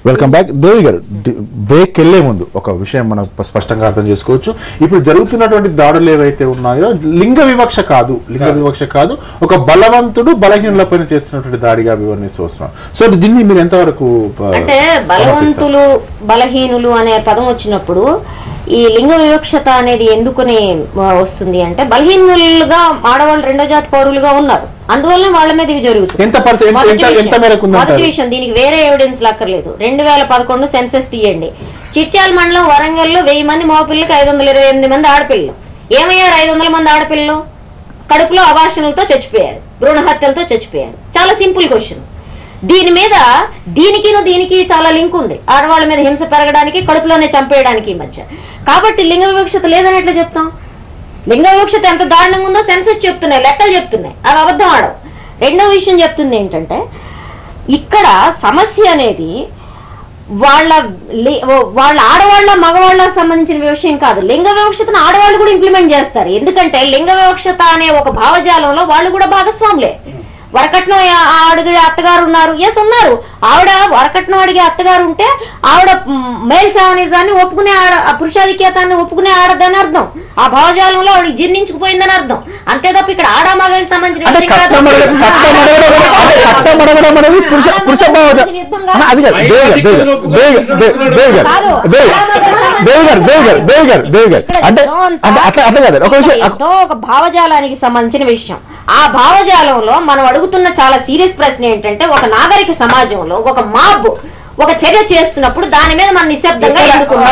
వెల్కమ్ బ్యాక్ దేవి గారు డి- బ్రేక్ వెళ్లే ముందు ఒక విషయం మనం ప- స్పష్టంగా అర్థం చేసుకోవచ్చు ఇప్పుడు జరుగుతున్నటువంటి దాడులు ఏవైతే ఉన్నాయో లింగ వివక్ష కాదు లింగ కాదు. వివక్ష కాదు ఒక బలవంతుడు బలహీనులపైన చేస్తున్నటువంటి దాడిగా వివరణిస్తూ వస్తున్నాం సో దీన్ని మీరు ఎంతవరకు ఆ, అంటే బలవంతులు బలహీనులు అనే పదం వచ్చినప్పుడు ఈ లింగ వివక్షత అనేది ఎందుకుని ఆ, వస్తుంది అంటే బలహీనులుగా ఆడవాళ్ళు రెండో జాతి పౌరులుగా ఉన్నారు అందువల్ల వాళ్ళ మీద ఇవి జరుగుతుంది ఎంత పర్సెంట్ ఎంత- మొదటి ఎంత- ఎంత విషయం. మేరకు ఉందంటారు? మొదటి విషయం దీనికి వేరే ఎవిడెన్స్ లక్కర్లేదు రెండు వేల పదకొండు సెన్సెస్ తీయండి చిట్యాల మండలం వరంగల్లో వెయ్యి మంది మగపిల్లలకి ఐదు వందల ఇరవై ఎనిమిది మంది ఆడపిల్లలు ఏమయ్యారు ఐదు వందల మంది ఆడపిల్లలు కడుపులో అభాషణలతో చచ్చిపోయారు భ్రూణ హత్యలతో చచ్చిపోయారు చాలా సింపుల్ క్వశ్చన్ దీని మీద దీనికిను దీనికి చాలా లింక్ ఉంది ఆడవాళ్ళ మీద హింస పెరగడానికి కడుపులోనే చంపేయడానికి ఈ మధ్య కాబట్టి లింగ వివక్షత లేదని ఎట్లా చెప్తాం లింగ వివక్షత ఎంత దారుణంగా ఉందో సెన్సెస్ చెప్తున్నాయి లెక్కలు చెప్తున్నాయి అవి అబద్ధం ఆడవు రెండో విషయం చెప్తుంది ఏంటంటే ఇక్కడ సమస్య అనేది వాళ్ళ లి- వాళ్ళ ఆడవాళ్ళ మగవాళ్ళ సంబంధించిన విషయం కాదు లింగ వివక్షతను ఆడవాళ్ళు కూడా ఇంప్లిమెంట్ చేస్తారు ఎందుకంటే లింగ వివక్షత అనే ఒక భావజాలంలో వాళ్ళు కూడా భాగస్వాములే వరకట్నం ఆ- ఆ అడిగే అత్తగారు ఉన్నారు ఎస్ ఉన్నారు ఆవిడ వరకట్నం అడిగే అత్తగారు ఉంటే ఆవిడ మ్, మేల్ చావనిజాన్ని ఒప్పుకునే ఆడ ఆ పురుషాధిక్యతాన్ని ఒప్పుకునే ఆడదని అర్థం ఆ భావజాలంలో ఆవిడ జీర్ణించుకుపోయిందని అర్థం అంతే తప్ప ఇక్కడ ఆడ మగకి సంబంధించిన అంటే విషయం కాదు. కష్టం అడగడం కష్టం అడగడం అదే కష్టం అడగడం అనేది పురుష పురుష భావజ ఆహా, అది కాదు దేవి గారు దేవి గారు దేవి గారు దేవి- దేవి గారు కాదు. దేవి దేవి గారు దేవి గారు దేవి గారు దేవి గారు ఇక్కడ అంటే ఏదో అంతా అంటే అట్లా అట్లా కాదు ఒక విషయం ఇక్కడ ఏదో ఒక భావజాలానికి సంబంధించిన విషయం ఆ భావజాలంలో మనం అడుగుతున్న చాలా సీరియస్ ప్రశ్న ఏంటంటే ఒక నాగరిక సమాజంలో ఒక మాబ్ ఒక చర్య చేస్తున్నప్పుడు దాని మీద మనం నిశ్శబ్దంగా ఎందుకున్నాం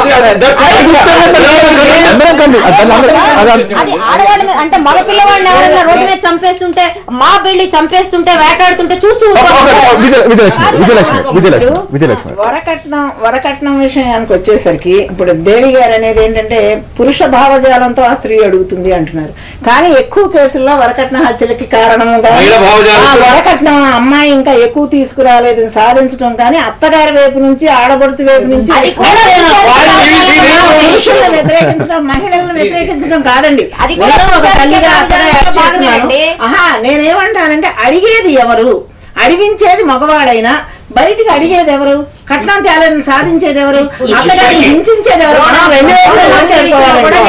అందరం కండి అది- అది- అది- అది- అది ఆడవాళ్ళ మీద అంటే మగ పిల్లవాడిని ఎవరైనా రోడ్డు మీద చంపేస్తుంటే మా వెళ్ళి చంపేస్తుంటే వేటాడుతుంటే చూస్తూ ఒక- ఒక- ఒక- ఊరుకోవాలి. విజయ- విజయలక్ష్మి కాదు విజయలక్ష్మి కదా. విజయలక్ష్మి విజయలక్ష్మి వరకట్నం వరకట్నం విషయానికి వచ్చేసరికి ఇప్పుడు దేవి గారు అనేది ఏంటంటే పురుష భావజాలంతో ఆ స్త్రీ అడుగుతుంది అంటున్నారు కానీ ఎక్కువ కేసుల్లో వరకట్న హత్యలకి కారణముగా మహిళా భావజాలం. ఆ వరకట్నం ఆ అమ్మాయి ఇంకా ఎక్కువ తీసుకురాలేదని సాధించడం కానీ అత్తగారి వైపు నుంచి ఆడపడుచు వైపు నుంచి అది కూడా వాళ్ళ పురుష పురుషులను వ్యతిరేకించడం మహిళలను వ్యతిరేకించడం కాదండి అది కూడా నేను ఒక పురుష తల్లిగా అత్తగా భావజాలంలో యాక్ట్ భాగమే చేస్తున్నాను. అండి. ఆహా నేనేమంటానంటే అడిగేది ఎవరు అడిగించేది మగవాడైనా బయటికి అడిగేది ఎవరు కట్నం తేలని సాధించేది ఎవరు అత్తగారిని హింసించేది ఎవరు మనం రెండు వైపులా మాట్లాడుకోవాలండి.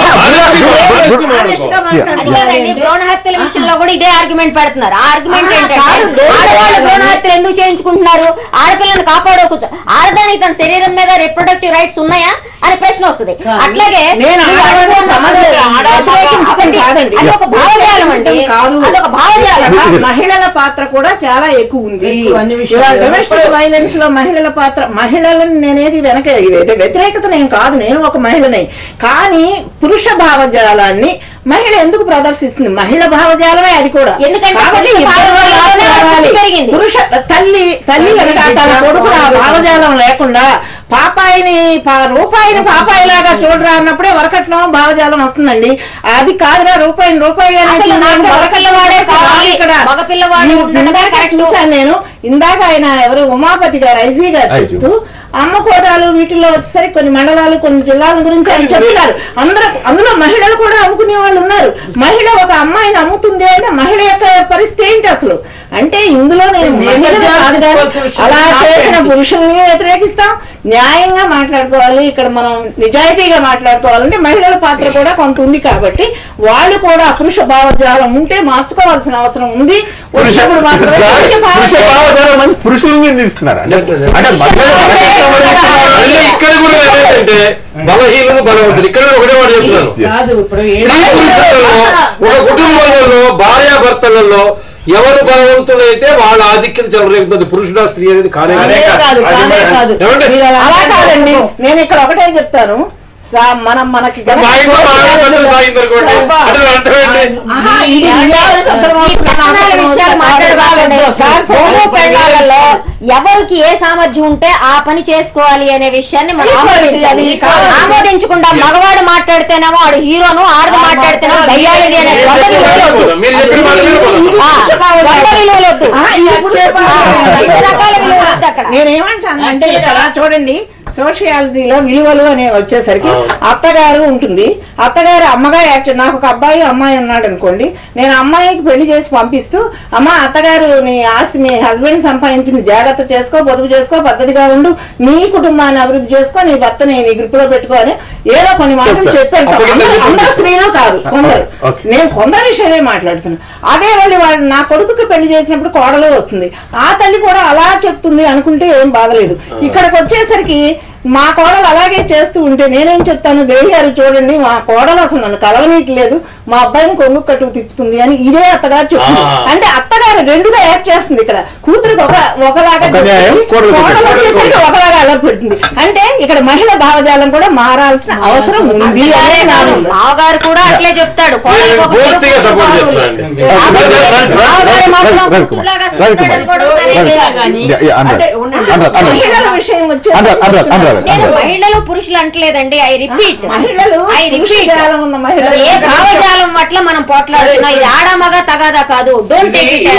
ఆనెస్ట్గా అది కాదండి మాట్లాడుకోవాలి. భ్రూణ హత్యల విషయంలో కూడా ఇదే ఆర్గ్యుమెంట్ పెడుతున్నారు ఆ ఆర్గ్యుమెంట్ ఆ, ఏంటంటే కాదు, లేదు. ఆడవాళ్ళు భ్రూణ హత్యలు ఎందుకు చేయించుకుంటున్నారు ఆడపిల్లని కాపాడవచ్చు ఆడదానికి తన శరీరం మీద రిప్రొడక్టివ్ రైట్స్ ఉన్నాయా అనే ప్రశ్న వస్తుంది అట్లాగే నేను మీరు ఆడవాళ్ళని అడుగుతున్న సమర్థ- ఆడ- వ్యతిరేకించడం అవండి. కాదండి. అది ఒక భావజాలం అండి కాదు. అది ఒక భావజాలం ఇది- మహిళల పాత్ర కూడా చాలా ఎక్కువ ఉంది ఎక్కువ అన్ని విషయాలు. ఇవాళ డొమెస్టిక్ వైలెన్స్ లో మహిళల పాత్ర మహిళలను నేనేది వెనక ఇది వ్యతిరేకత నేను కాదు నేను ఒక మహిళనే కానీ పురుష భావజాలాన్ని మహిళ ఎందుకు ప్రదర్శిస్తుంది మహిళ భావజాలమే అది కూడా ఎందుకంటే కాబట్టి పురుష ఇద్దరు భావజాలంలోనే రావాలి. పుట్టి పెరిగింది. పురుష తల్లి తల్లి కనుక తన కొడుకు ఆ భావజాలం లేకుండా పాపాయిని పా- రూపాయిని పాపాయిలాగా చూడరా అన్నప్పుడే వరకట్నం భావజాలం వస్తుందండి అది కాదురా రూపాయిని రూపాయిగానే అసలు చూడు. నాకు మగపిల్లవాడే కావాలి. ఇక్కడ మగపిల్లవాడు మీరు ఉండడమే ఇందాక correct. చూశాను నేను ఇందాక ఆయన ఎవరు ఉమాపతి గారు ఐజీ గారు ఐజీ. చెప్తూ అమ్మ కోటాలు వీటిల్లో వచ్చేసరికి కొన్ని మండలాలు కొన్ని జిల్లాల గురించి ఆయన చెప్తున్నారు అందరూ అందులో మహిళలు కూడా అమ్ముకునే వాళ్ళు ఉన్నారు మహిళ ఒక అమ్మాయిని అమ్ముతుంది అంటే మహిళ యొక్క పరిస్థితి ఏంటి అసలు అంటే ఇందులో నేను మహిళలు కాదు కానీ అలా చేసిన పురుషుల్ని వ్యతిరేకిస్తాం న్యాయంగా మాట్లాడుకోవాలి ఇక్కడ మనం నిజాయితీగా మాట్లాడుకోవాలంటే మహిళల పాత్ర కూడా కొంత ఉంది కాబట్టి వాళ్ళు కూడా పురుష భావజాలం ఉంటే మార్చుకోవాల్సిన అవసరం ఉంది పురుష వచ్చినప్పుడు మాత్రమే పురుష పురుష భావజాలం భావజాలం అని పురుషుల్ని నిలుస్తున్నారు అంటే అంటే మహిళలు మళ్ళీ ఇక్కడ కూడా ఏంటంటే బలహీనులు బలవంతులు ఇక్కడ కూడా ఒకటే మాట చెప్తున్నాను కాదు ఇప్పుడు ఏ- స్త్రీ పురుషులలో ఒక కుటుంబంలో భార్యాభర్తలలో ఎవరు బలవంతులైతే వాళ్ళ ఆధిక్యత చెలరేగుతుంది పురుషుడు స్త్రీ అనేది కానే అదే కాదు. కాదు కానే కాదు ఏమండి? మీరు అలా కాదండి నేను ఇక్కడ ఒకటే చెప్తాను సా- మనం మనకి గనక మా ఇంట్లో మా ఆడపడుచులు తాగిందనుకోండి అంటే అర్థం ఏంటి ఆహా, ఇది నిజానికి అసలు ఈ ప్రశ్నల విషయాలు మాట్లాడబాగండి భూము పెళ్ళాలలో ఎవరికి ఏ సామర్థ్యం ఉంటే ఆ పని చేసుకోవాలి అనే విషయాన్ని మనం ఆమోదించాలి ఆమోదించకుండా మగవాడు మాట్లాడితేనేమో వాడు హీరోను ఆడది మాట్లాడితేనేమో దయ్యాలిది అనే ద్వంద్వ విలువలు వద్దు. మీరు చెప్పిన మాట వినకూడదు. ఆ, ద్వంద్వ విలువలు వద్దు ఆ, ఇది పురుష భావజాలం. రెండు రకాల విలువలు వద్దు అక్కడ నేనేమంటాను అంటే ఇక్కడ చూడండి సోషియాలజీలో విలువలు అనే వచ్చేసరికి అవును. అత్తగారు ఉంటుంది అత్తగారు అమ్మగా యాక్ట్ నాకు ఒక అబ్బాయి అమ్మాయి ఉన్నాడు అనుకోండి నేను అమ్మాయికి పెళ్లి చేసి పంపిస్తూ అమ్మ అత్తగారు నీ ఆస్తి మీ హస్బెండ్ సంపాదించింది జాగ్రత్త చేసుకో పొదుపు చేసుకో పద్ధతిగా ఉండు నీ కుటుంబాన్ని అభివృద్ధి చేసుకో నీ భర్తని నీ గ్రిప్ లో పెట్టుకో అని ఏదో కొన్ని మాటలు చెప్తారు. చెప్పాను అప్పుడు అందరూ- ఇంత అందరూ చెప్పండి. స్త్రీలు కాదు కొందరు ఓకే. నేను కొందరు విషయాలే మాట్లాడుతున్నాను అదే వాళ్ళు వాడు నా కొడుకుకి పెళ్లి చేసినప్పుడు కోడలు వస్తుంది ఆ తల్లి కూడా అలా చెప్తుంది అనుకుంటే ఏం బాధలేదు ఇక్కడికి వచ్చేసరికి మా కోడలు అలాగే చేస్తూ ఉంటే నేనేం చెప్తాను దేవి గారు చూడండి మా కోడలు అసలు నన్ను కలవనీయట్లేదు మా అబ్బాయిని కొనుక్కు కట్టుకు తిప్పుతుంది అని ఇదే అత్తగారు చెప్తుంది ఆ. అంటే అత్తగారు రెండుగా యాక్ట్ చేస్తుంది ఇక్కడ కూతురికి ఒక ఒకలాగా ఒక న్యాయం, చెప్తుంది, కోడలికి కోడలు ఒక వచ్చేసరికి ఒకలాగా అలా పెడుతుంది అంటే ఇక్కడ మహిళ భావజాలం కూడా మారాల్సిన అవసరం ఉంది అందుకనే అనే నా కాదు, అభిప్రాయం. మావగారు కూడా అట్లే చెప్తాడు కోడలికి ఒక పూర్తిగా పిలుపు సపోర్ట్ కావాలి. చేస్తున్నానండి మావగారు మాత్రం రవికుమార్, కూతురులాగా రవికుమార్, చూస్తాడని కూడా సరే రవికుమార్. కానీ యా, యా, అనురాగ్. అనురాగ్, అనురాగ్. మహిళల విషయం వచ్చేసి అనురాగ్, అనురాగ్, అనురాగ్, నేను అనురాగ్. మహిళలు పురుషులు అంటలేదండి ఐ రిపీట్ మహిళలు ఐ రిపీట్ పురుషజాలం ఉన్న మహిళలు ఏ భావజాలం పట్ల మనం పోట్లాడుతున్నాం ఇది ఆడ మగ తగాదా కాదు డోంట్ టేక్ ఇట్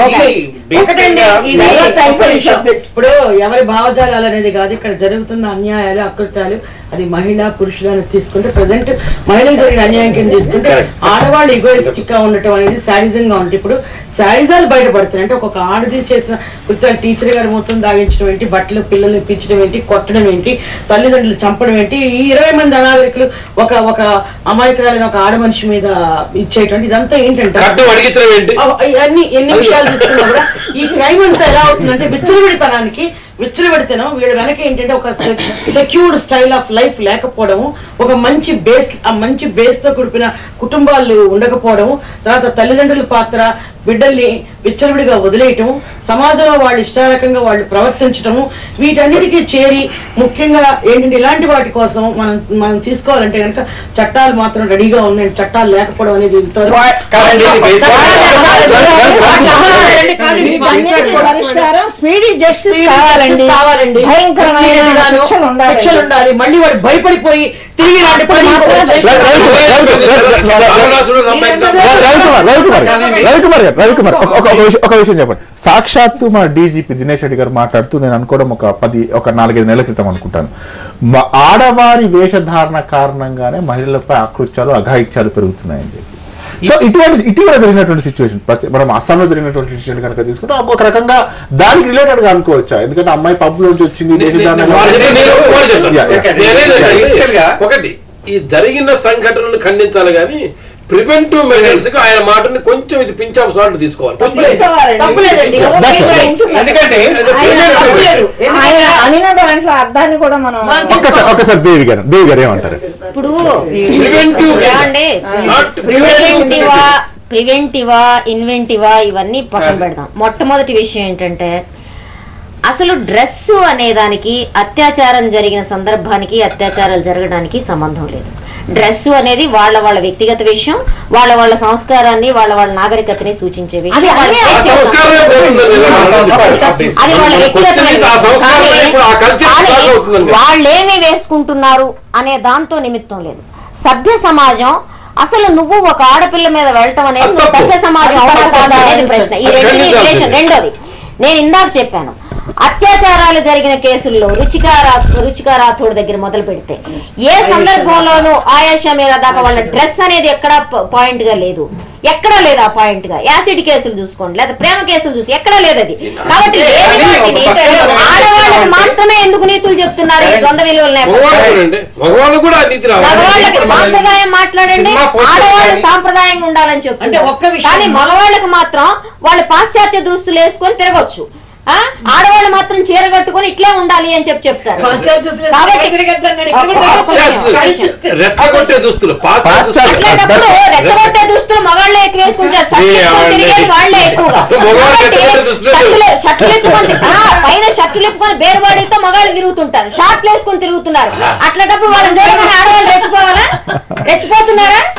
ఒకటండి ఇది Basically, ఒక్క నిమిషం. ఇప్పుడు ఎవరి భావజాలాలు అనేది కాదు ఇక్కడ జరుగుతున్న అన్యాయాలు అకృత్యాలు అది మహిళ పురుషులు అని తీసుకుంటే ప్రజెంట్ మహిళలు జరిగిన అన్యాయం కింద తీసుకుంటే Correct. ఆడవాళ్ళు ఈగోయిస్టిక్ గా ఉండటం అనేది శాడిజం గా ఉంటుంది ఇప్పుడు శాడిజాలు బయటపడుతున్నాయి అంటే ఒక ఆడది చేసిన కృత్యాలు టీచర్ గారు మొత్తం దాగించడం ఏంటి బట్టలు పిల్లలు ఇప్పించడం ఏంటి కొట్టడం ఏంటి తల్లిదండ్రులు చంపడం ఏంటి ఈ ఇరవై మంది అనాగరికులు ఒక ఒక అమాయకురాలైన ఒక ఆడ మనిషి మీద ఇచ్చేటువంటి ఇదంతా ఏంటంటే కట్టు అడిగించడం ఏంటి అవ- ఇవన్నీ ఎన్ని విషయాలు తీసుకున్నా కూడా ఈ క్రైమ్ అంతా ఎలా అవుతుందంటే విచ్చలవిడితనానికి విచ్చలవిడితనం వీళ్ళ వెనక ఏంటంటే ఒక సెక్యూర్డ్ స్టైల్ ఆఫ్ లైఫ్ లేకపోవడము ఒక మంచి బేస్ ఆ మంచి బేస్ తో కూడిన కుటుంబాలు ఉండకపోవడము తర్వాత తల్లిదండ్రుల పాత్ర బిడ్డల్ని విచ్చలవిడిగా వదిలేయటం సమాజంలో వాళ్ళు ఇష్టారకంగా వాళ్ళు ప్రవర్తించటము వీటన్నిటికీ చేరి ముఖ్యంగా ఏంటంటే ఇలాంటి వాటి కోసం మనం మనం తీసుకోవాలంటే కనుక చట్టాలు మాత్రం రెడీగా ఉన్నాయి చట్టాలు లేకపోవడం అనేది ఇంతవరకు- కాదండి, ఇది బేసిక్ వీటన్నిటికీ పరిష్కారం స్పీడీ జస్టిస్ కావాలండి కావాలండి భయంకరమైన శిక్షలు శిక్షలు ఉండాలి. శిక్షలు ఉండాలి మళ్ళీ వాడు భయపడిపోయి తిరిగి ఇలాంటి పని మాత్రం రావణాసుడు రంపాయించాడు. రవికుమార్ రవికుమార్ రవికుమార్ గారు రవికుమార్ ఒక- ఒక- ఒక విషయం- ఒక విషయం చెప్పండి సాక్షాత్తు మా డీజీపీ దినేష్ రెడ్డి గారు మాట్లాడుతూ నేను అనుకోవడం ఒక పది ఒక నాలుగైదు నెలల క్రితం అనుకుంటాను మ- ఆడవారి వేషధారణ కారణంగానే మహిళలపై ఆకృత్యాలు అఘాయిత్యాలు పెరుగుతున్నాయని చెప్పి సో ఇటువంటి ఇటీవల జరిగినటువంటి సిచ్యువేషన్ మనం అస్సాంలో జరిగినటువంటి సిచ్యువేషన్ కనుక తీసుకుంటే ఒక రకంగా దానికి రిలేటెడ్ గా అనుకోవచ్చా ఎందుకంటే అమ్మాయి పబ్ లోంచి వచ్చింది వేషధారణ వాళ్ళు చెప్పి నేను ఒకటి చెప్తాను. Yeah, yeah. నేనేది Basically గా- ఒకటి ఈ జరిగిన సంఘటనను ఖండించాలి కానీ ప్రివెంటివ్ మెజర్స్ కి ఆయన మాటని కొంచెం ఇది పించ్ ఆఫ్ సాల్ట్ తీసుకోవాలి తీసుకోవాలండి. తప్పులేదండి. That's right. ఎందుకంటే ఆయన తప్పులేదు. ఆయన అనిన దాంట్లో అర్థాన్ని కూడా మనం ఒక్కసారి ఒక్కసారి దేవి గారు దేవి గారు ఏమంటారు ఇప్పుడు Preventive. ఏమండి Not ప్రివెంటివా ప్రివెంటివా ఇన్వెంటివా ఇవన్నీ పక్కన పెడదాం మొట్టమొదటి విషయం ఏంటంటే అసలు డ్రెస్ అనే దానికి అత్యాచారం జరిగిన సందర్భానికి అత్యాచారాలు జరగడానికి సంబంధం లేదు డ్రెస్ అనేది వాళ్ళ వాళ్ళ వ్యక్తిగత విషయం వాళ్ళ వాళ్ళ సంస్కారాన్ని వాళ్ళ వాళ్ళ నాగరికతని సూచించే విషయం అది వాళ్ళు అన్నీ చేసే సంస్కారమే పోతుందండి. అది వాళ్ళ వ్యక్తిగత Question is ఆ సంస్కారం కానీ- ఇప్పుడు ఆ culture కానీ బాగా అవుతుందండి. వాళ్ళేమి వేసుకుంటున్నారు అనే దాంతో నిమిత్తం లేదు సభ్య సమాజం అసలు నువ్వు ఒక ఆడపిల్ల మీద వెళ్ళటం అనేది అది నువ్వు తప్పు. సభ్య సమాజం అవునా కాదా అనేది ప్రశ్న ఈ అది రెండు ఖండించాల్సిందే. రిలేషన్ రెండోది నేను ఇందాక చెప్పాను అత్యాచారాలు జరిగిన కేసుల్లో రుచికారా రుచికారాథోడ్ దగ్గర మొదలు పెడితే ఏ సందర్భంలోనూ ఆయాష మీద దాకా వాళ్ళ డ్రెస్ అనేది ఎక్కడా పాయింట్ గా లేదు ఎక్కడా లేదు ఆ పాయింట్ గా యాసిడ్ కేసులు చూసుకోండి లేదా ప్రేమ కేసులు చూసి ఎక్కడా లేదు అది కాబట్టి లేని వాటిని ఆడవాళ్ళకి మాత్రమే ఎందుకు నీతులు చెప్తున్నారు ఈ ద్వంద్వ విలువలు మగవాళ్ళు లేకపోతే చూడండి మగవాళ్ళు కూడా నీతి మగవాళ్ళకి రావాలి సాంప్రదాయం మాట్లాడండి సినిమా పోస్టర్ ఆడవాళ్ళు కానీ- సాంప్రదాయంగా ఉండాలని అంటే చెప్తున్నారు ఒక్క విషయం- కానీ మగవాళ్ళకి మాత్రం వాళ్ళు పాశ్చాత్య దుస్తులు వేసుకొని తిరగొచ్చు ఆ? ఆడవాళ్ళు మాత్రం చీర కట్టుకొని ఇట్లే ఉండాలి అని చెప్పి చెప్తారు కాబట్టి రెచ్చగొట్టే దుస్తులు పాశ్చాత్య దుస్తులు. అట్లాంటప్పుడు రెచ్చగొట్టే దుస్తులు మగాళ్ళే ఎక్కువ వేసుకుంటారు షర్ట్ ఏ వేసుకొని ఆవిడ తిరిగేది వాళ్ళే ఎక్కువగా మగవాళ్ళు కాబట్టి రెచ్చగొట్టే దుస్తులు షర్టులు- షర్టులు ఇప్పుకొని ఆ, పైన షర్టులు ఇప్పుకొని బేరుబాడితో మగాళ్ళు తిరుగుతుంటారు షార్ట్లు వేసుకొని తిరుగుతున్నారు అట్లాంటప్పుడు వాళ్ళని చూడగానే ఆడవాళ్ళు రెచ్చిపోవాలా రెచ్చిపోతున్నారా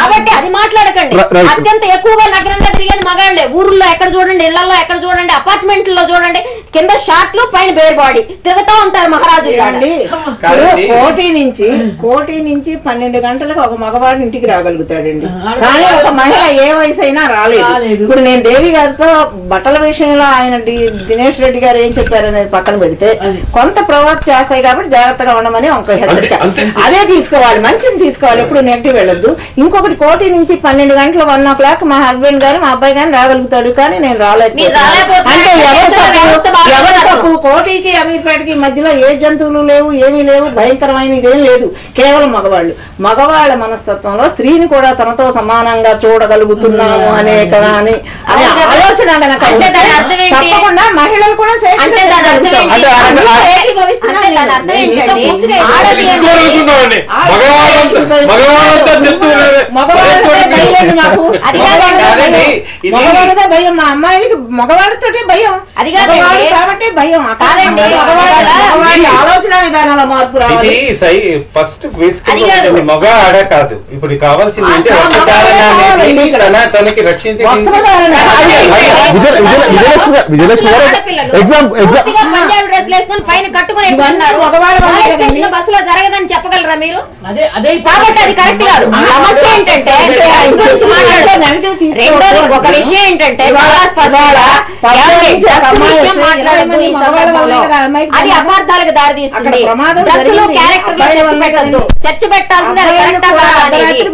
కాబట్టి అది మాట్లాడకండి ర- రైట్. అత్యంత ఎక్కువగా నగరంగా తిరిగేది మగాళ్ళే ఊర్లో ఎక్కడ చూడండి ఇళ్లలో ఎక్కడ చూడండి అపార్ట్మెంట్లో చూడండి కింద షార్ట్లు పైన బేర్ బాడీ తిరుగుతూ ఉంటారు మహారాజు చూడండి కాదండి. కోటి నుంచి కోటి నుంచి పన్నెండు గంటలకు ఒక మగవాడు ఇంటికి రాగలుగుతాడండి ఆ, కానీ ఒక మహిళ ఏ వయసు అయినా రాలేదు రాలేదు. ఇప్పుడు నేను దేవి గారితో బట్టల విషయంలో ఆయన డి- దినేష్ రెడ్డి గారు ఏం చెప్పారనేది పక్కన పెడితే అది. కొంత ప్రొవోక్ చేస్తాయి కాబట్టి జాగ్రత్తగా ఉండమని ఒక హెచ్చరిక అంతే. అదే తీసుకోవాలి మంచిని తీసుకోవాలి ఎప్పుడు నెగిటివ్ వెళ్ళొద్దు ఇంకొకటి కోటి నుంచి పన్నెండు గంటల వన్ ఓ క్లాక్ మా హస్బెండ్ గారు మా అబ్బాయి గారు రాగలుగుతాడు కానీ నేను మీరు రాలేకపోతున్నారు. అంటే ఎవరి దేశంలో వ్యవస్థ తప్పు? బాగా ఎవరి నడవదు. తప్పు కోటికి అమీర్పేటకి మధ్యలో ఏ జంతువులు లేవు ఏమీ లేవు భయంకరమైనది ఏం లేదు కేవలం మగవాళ్ళు మగవాళ్ళ మనస్తత్వంలో స్త్రీని కూడా తనతో సమానంగా చూడగలుగుతున్నాము అనే కదా అని అనే అవును కదా. ఆలోచన కనుక అంటే దాని ఉంటే అర్థం ఏంటి? తప్పకుండా మహిళలు కూడా స్వేచ్ఛగా అంటే దాని అర్థం తిరగలుగుతాం. ఏంటి? అంటే ఆ- అంటే ఆ- దాని అర్థం ఏంటండి ఆడది ఎక్కువ అడుగుతున్నామండి మగవాళ్ళంతా మగవాళ్ళంతా చెప్తున్నారు మగవాళ్ళదే భయం నాకు అది కాదు. మగవాళ్ళదే కాదండి, భయం. ఇది- మగవాళ్ళదే భయం మా అమ్మాయికి మగవాడితోటే భయం అది కాదండి. మగవాడు కాబట్టి భయం అక్కడ కాదండి. మగవాడి ఇవాళ మగవాడి ఆలోచన విధానంలో మార్పు రావాలి ఇది సై ఫస్ట్ అది కాదు. మగ ఆడ కాదు ఇప్పుడు కావాల్సింది అంటే ఆ, వస్త్రధారణ మగవాళ్ళే అనేది ఇక్కడ. తన తనకి రక్షించే వస్త్రధారణ విజయ విజయ- విజయలక్ష్మి గారు విజయలక్ష్మి గారు ఆడపిల్లలు ఎగ్జామ్ ఎగ్జామ్ పూర్తిగా పంజాబీ డ్రెస్ వేసుకొని పైన కట్టుకుని ఇవన్నీ ఎక్కుతున్నారు మగవాళ్ళ వల్లే వాళ్ళ కదండి. స్టేషన్ బస్సులో జరగదని చెప్పగలరా మీరు అదే అదే కాబట్టి అది కరెక్ట్ కాదు సమస్య ఏంటంటే డ్రెస్ గురించి మాట్లాడదు రెండోది ఒక విషయం ఏంటంటే చాలా స్పష్టంగా ఏమండి? డ్రెస్ విషయం మాట్లాడద్దు ఈ సందర్భంలో. అది అపార్థాలకు దారితీస్తుంది అక్కడ ప్రమాదం డ్రెస్సులో జరిగింది. క్యారెక్టర్ అబ్బాయి చర్చ వల్ల పెట్టద్దు కదండి. చర్చ పెట్టాల్సింది అది కరెక్టా కాదా అనేది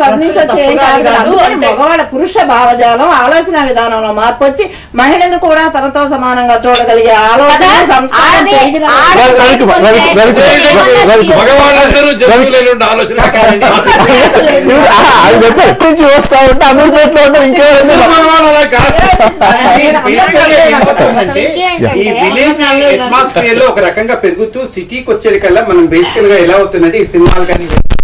మగవాడ పురుష భావజాలం ఆలోచన విధానంలో మార్పు వచ్చి మహిళను కూడా తనతో సమానంగా చూడగలిగే ఆలోచన కదా? సంస్కారం ఆడది- పెరిగిన ఆడది రవి- రవికుమార్, రవి- రవి- రవి- మగవాళ్ళందరూ జంతువులేని ఆలోచన ఇప్పుడు, ఆహా, అది చెప్పారు ఎక్కడి నుంచి వస్తా ఉంటే అమీర్పేటలో ఉంటారు ఇంకేమైనా మగవాళ్ళు అలా కాదు ఏమవుతుందంటే ఈ విలేజ్ అట్మాస్ఫియర్ లో ఒక రకంగా పెరుగుతూ సిటీకి వచ్చేటికల్లా మనం బేసికల్ గా ఎలా అవుతుందంటే ఈ సినిమాలు కానీ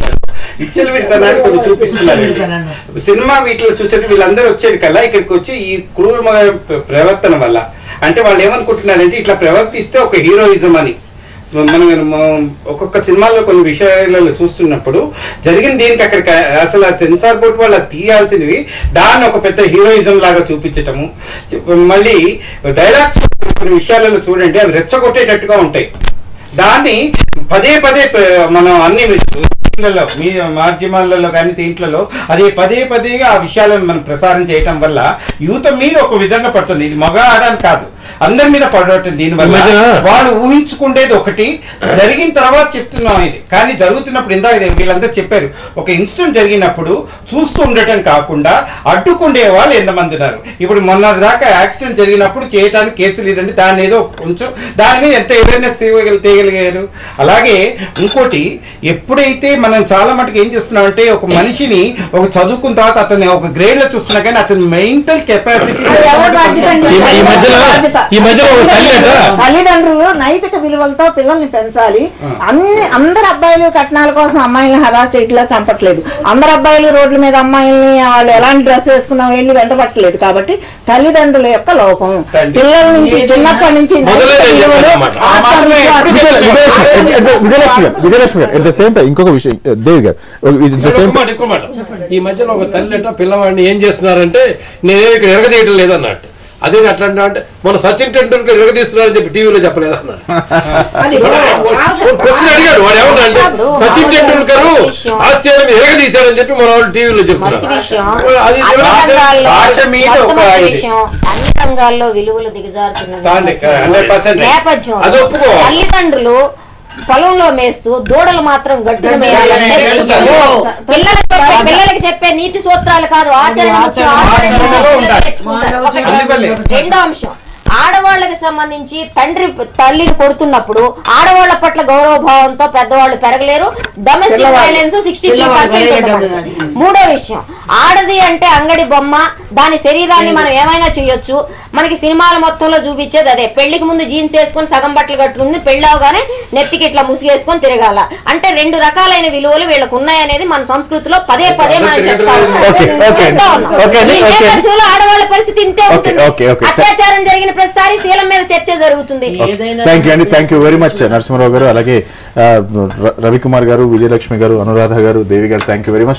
ఇచ్చలు విడతనాన్ని కొన్ని చూపిస్తున్నారు సినిమా వీటిలో చూసేది వీళ్ళందరూ వచ్చేది కల్లా ఇక్కడికి వచ్చి ఈ క్రూర ప్రవర్తన వల్ల అంటే వాళ్ళు ఏమనుకుంటున్నారంటే ఇట్లా ప్రవర్తిస్తే ఒక హీరోయిజం అని మనం మనం ఒక్కొక్క సినిమాల్లో కొన్ని విషయాలలో చూస్తున్నప్పుడు జరిగిన దీనికి అక్కడికి అసలు ఆ సెన్సార్ బోర్డు వాళ్ళు అది తీయాల్సినవి దాన్ని ఒక పెద్ద హీరోయిజం లాగా చూపించటము మళ్ళీ డైలాగ్స్ కొన్ని విషయాలలో చూడండి అవి రెచ్చగొట్టేటట్టుగా ఉంటాయి దాన్ని పదే పదే ప- మనం అన్ని మీడియాలలో, మీ మాధ్యమాలలో కానీ దీంట్లలో అదే పదే పదేగా ఆ విషయాలను మనం ప్రసారం చేయటం వల్ల యువత మీద ఒక విధంగా పడుతుంది ఇది మగ ఆడని కాదు అందరి మీద పడటం దీనివల్ల మధ్యన- వాళ్ళు ఊహించుకుండేది ఒకటి జరిగిన తర్వాత చెప్తున్నాం ఇది కానీ జరుగుతున్నప్పుడు ఇందాక ఇది వీళ్ళందరూ చెప్పారు ఒక ఇన్సిడెంట్ జరిగినప్పుడు చూస్తూ ఉండటం కాకుండా అడ్డుకుండే వాళ్ళు ఎంతమంది ఉన్నారు ఇప్పుడు మొన్న దాకా యాక్సిడెంట్ జరిగినప్పుడు చేయడానికి కేసులు ఇదండి దాన్ని ఏదో కొంచెం దాని మీద ఎంత అవేర్నెస్ తీయగలి తీయగలిగారు అలాగే ఇంకోటి ఎప్పుడైతే మనం చాలా మటుకు ఏం చేస్తున్నామంటే ఒక మనిషిని ఒక చదువుకున్న తర్వాత అతన్ని ఒక గ్రేడ్ లో చూస్తున్నా కానీ అతని మెంటల్ కెపాసిటీ అది ఎవరి బాధ్యత అండి? ఈ- ఈ మధ్యలో- బాధ్యత. ఈ మధ్యలో ఒక తల్లి అట. తల్లిదండ్రులు నైతిక విలువలతో పిల్లల్ని పెంచాలి ఆ. అన్ని అందరు అబ్బాయిలు కట్నాల కోసం అమ్మాయిల్ని హరాస్ చేయట్లా చంపట్లేదు అందరు అబ్బాయిలు రోడ్ల మీద అమ్మాయిల్ని వాళ్ళు ఎలాంటి డ్రెస్ వేసుకున్నా వెళ్ళి వెంటబట్టలేదు కాబట్టి తల్లిదండ్రుల యొక్క లోపం తండ్రి. పిల్లల నుంచి చిన్నప్పటి నుంచి మొదలే నైతిక నేను విలువలు, చెప్పాను అన్నమాట. ఆ మాత్రమే ఎప్పుడు విజయ- విజయలక్ష్మి గారు, ఎట్- ఎట్- విజయలక్ష్మి గారు విజయలక్ష్మి గారు ఎట్ ద సేమ్ టైం ఇంకొక విషయం దేవి గారు ఎట్ ద సేమ్ ఎక్కువ మాట ఎక్కువ మాట ఈ మధ్యలో ఒక తల్లి అట పిల్లవాడిని ఏం చేస్తున్నారంటే నేనే ఇక్కడ ఎరగదీయటం లేదన్నట్టు అదే అట్లా అంటే మన సచిన్ టెండూల్కర్ ఎరగదీస్తున్నారని చెప్పి టీవీలో చెప్పలేదన్నారు అది క్వశ్చన్ అడిగాడు వాడు ఏమన్నా అంటే ఇప్పుడు సచిన్ టెండూల్కర్ మంచి విషయం. ఆస్ట్రేలియా ఎరగదీశారని చెప్పి మన వాళ్ళు టీవీలో మంచి చెప్తున్నారు విషయం అది అన్ని రంగాల్లో భాష మీద ఒక మొట్టమొదటి ఇది. విషయం అన్ని రంగాల్లో విలువలు దిగజారుతున్న కాదు, హండ్రెడ్ పర్సెంట్ నేపథ్యం అది ఒప్పుకోవాలి. తల్లిదండ్రులు పొలంలో మేస్తూ దూడలు మాత్రం గట్టున మేయాలంటే వెయ్యరు. పిల్లలకు చెప్పే పిల్లలకి చెప్పే నీతి సూత్రాలు కాదు ఆచరణ ముఖ్యం. ఆచరణ ఆచరణలో ఉండాలి. నేర్చుకుంటారు. ఒకటి. అందువల్లే. రెండో అంశం ఆడవాళ్ళకి సంబంధించి తండ్రి తల్లిని కొడుతున్నప్పుడు ఆడవాళ్ల పట్ల గౌరవ భావంతో పెద్దవాళ్ళు పెరగలేరు డొమెస్టిక్ పిల్లవాళ్ళు. వైలెన్స్ సిక్స్టీ పిల్లవాళ్ళు పర్సెంట్ పెరగలేదు. మూడో విషయం ఆడది అంటే అంగడి బొమ్మ దాని శరీరాన్ని మనం ఏమైనా చేయొచ్చు మనకి సినిమాల మొత్తంలో చూపించేది అదే పెళ్లికి ముందు జీన్స్ వేసుకొని సగం బట్టలు కట్టుకుంది పెళ్లి అవగానే నెత్తికి ఇట్లా ముసుగేసుకొని తిరగాల అంటే రెండు రకాలైన విలువలు వీళ్ళకు ఉన్నాయనేది మన సంస్కృతిలో పదే పదే మనం చెప్తా ఉన్నాం. Okay, okay. చెప్తా ఉన్నాం. ఓకే అండి, ఈ ఓకే. నేపథ్యంలో ఆడవాళ్ళ పరిస్థితి ఇంతే ఓకే, ఉంటుంది ఓకే, ఓకే. అత్యాచారం జరిగిన ప్రతిసారి శీలం మీద చర్చ జరుగుతుంది థ్యాంక్ యూ అండి thank you very much Narasimha Rao గారు అలాగే ఆ, ర- రవికుమార్ గారు విజయలక్ష్మి గారు అనురాధ గారు దేవి గారు థ్యాంక్ యూ వెరీ మచ్ స్టూడియోకి వచ్చి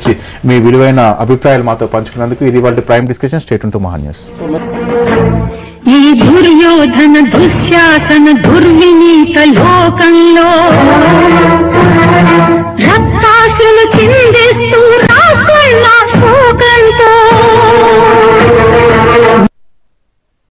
గురించి మీ విలువైన అభిప్రాయాలు మాతో పంచుకున్నందుకు ఇది వాళ్ళ prime discussion state to Maha news ఈ దుర్యోధన దుశ్శాసన దుర్వినీత లోకంలో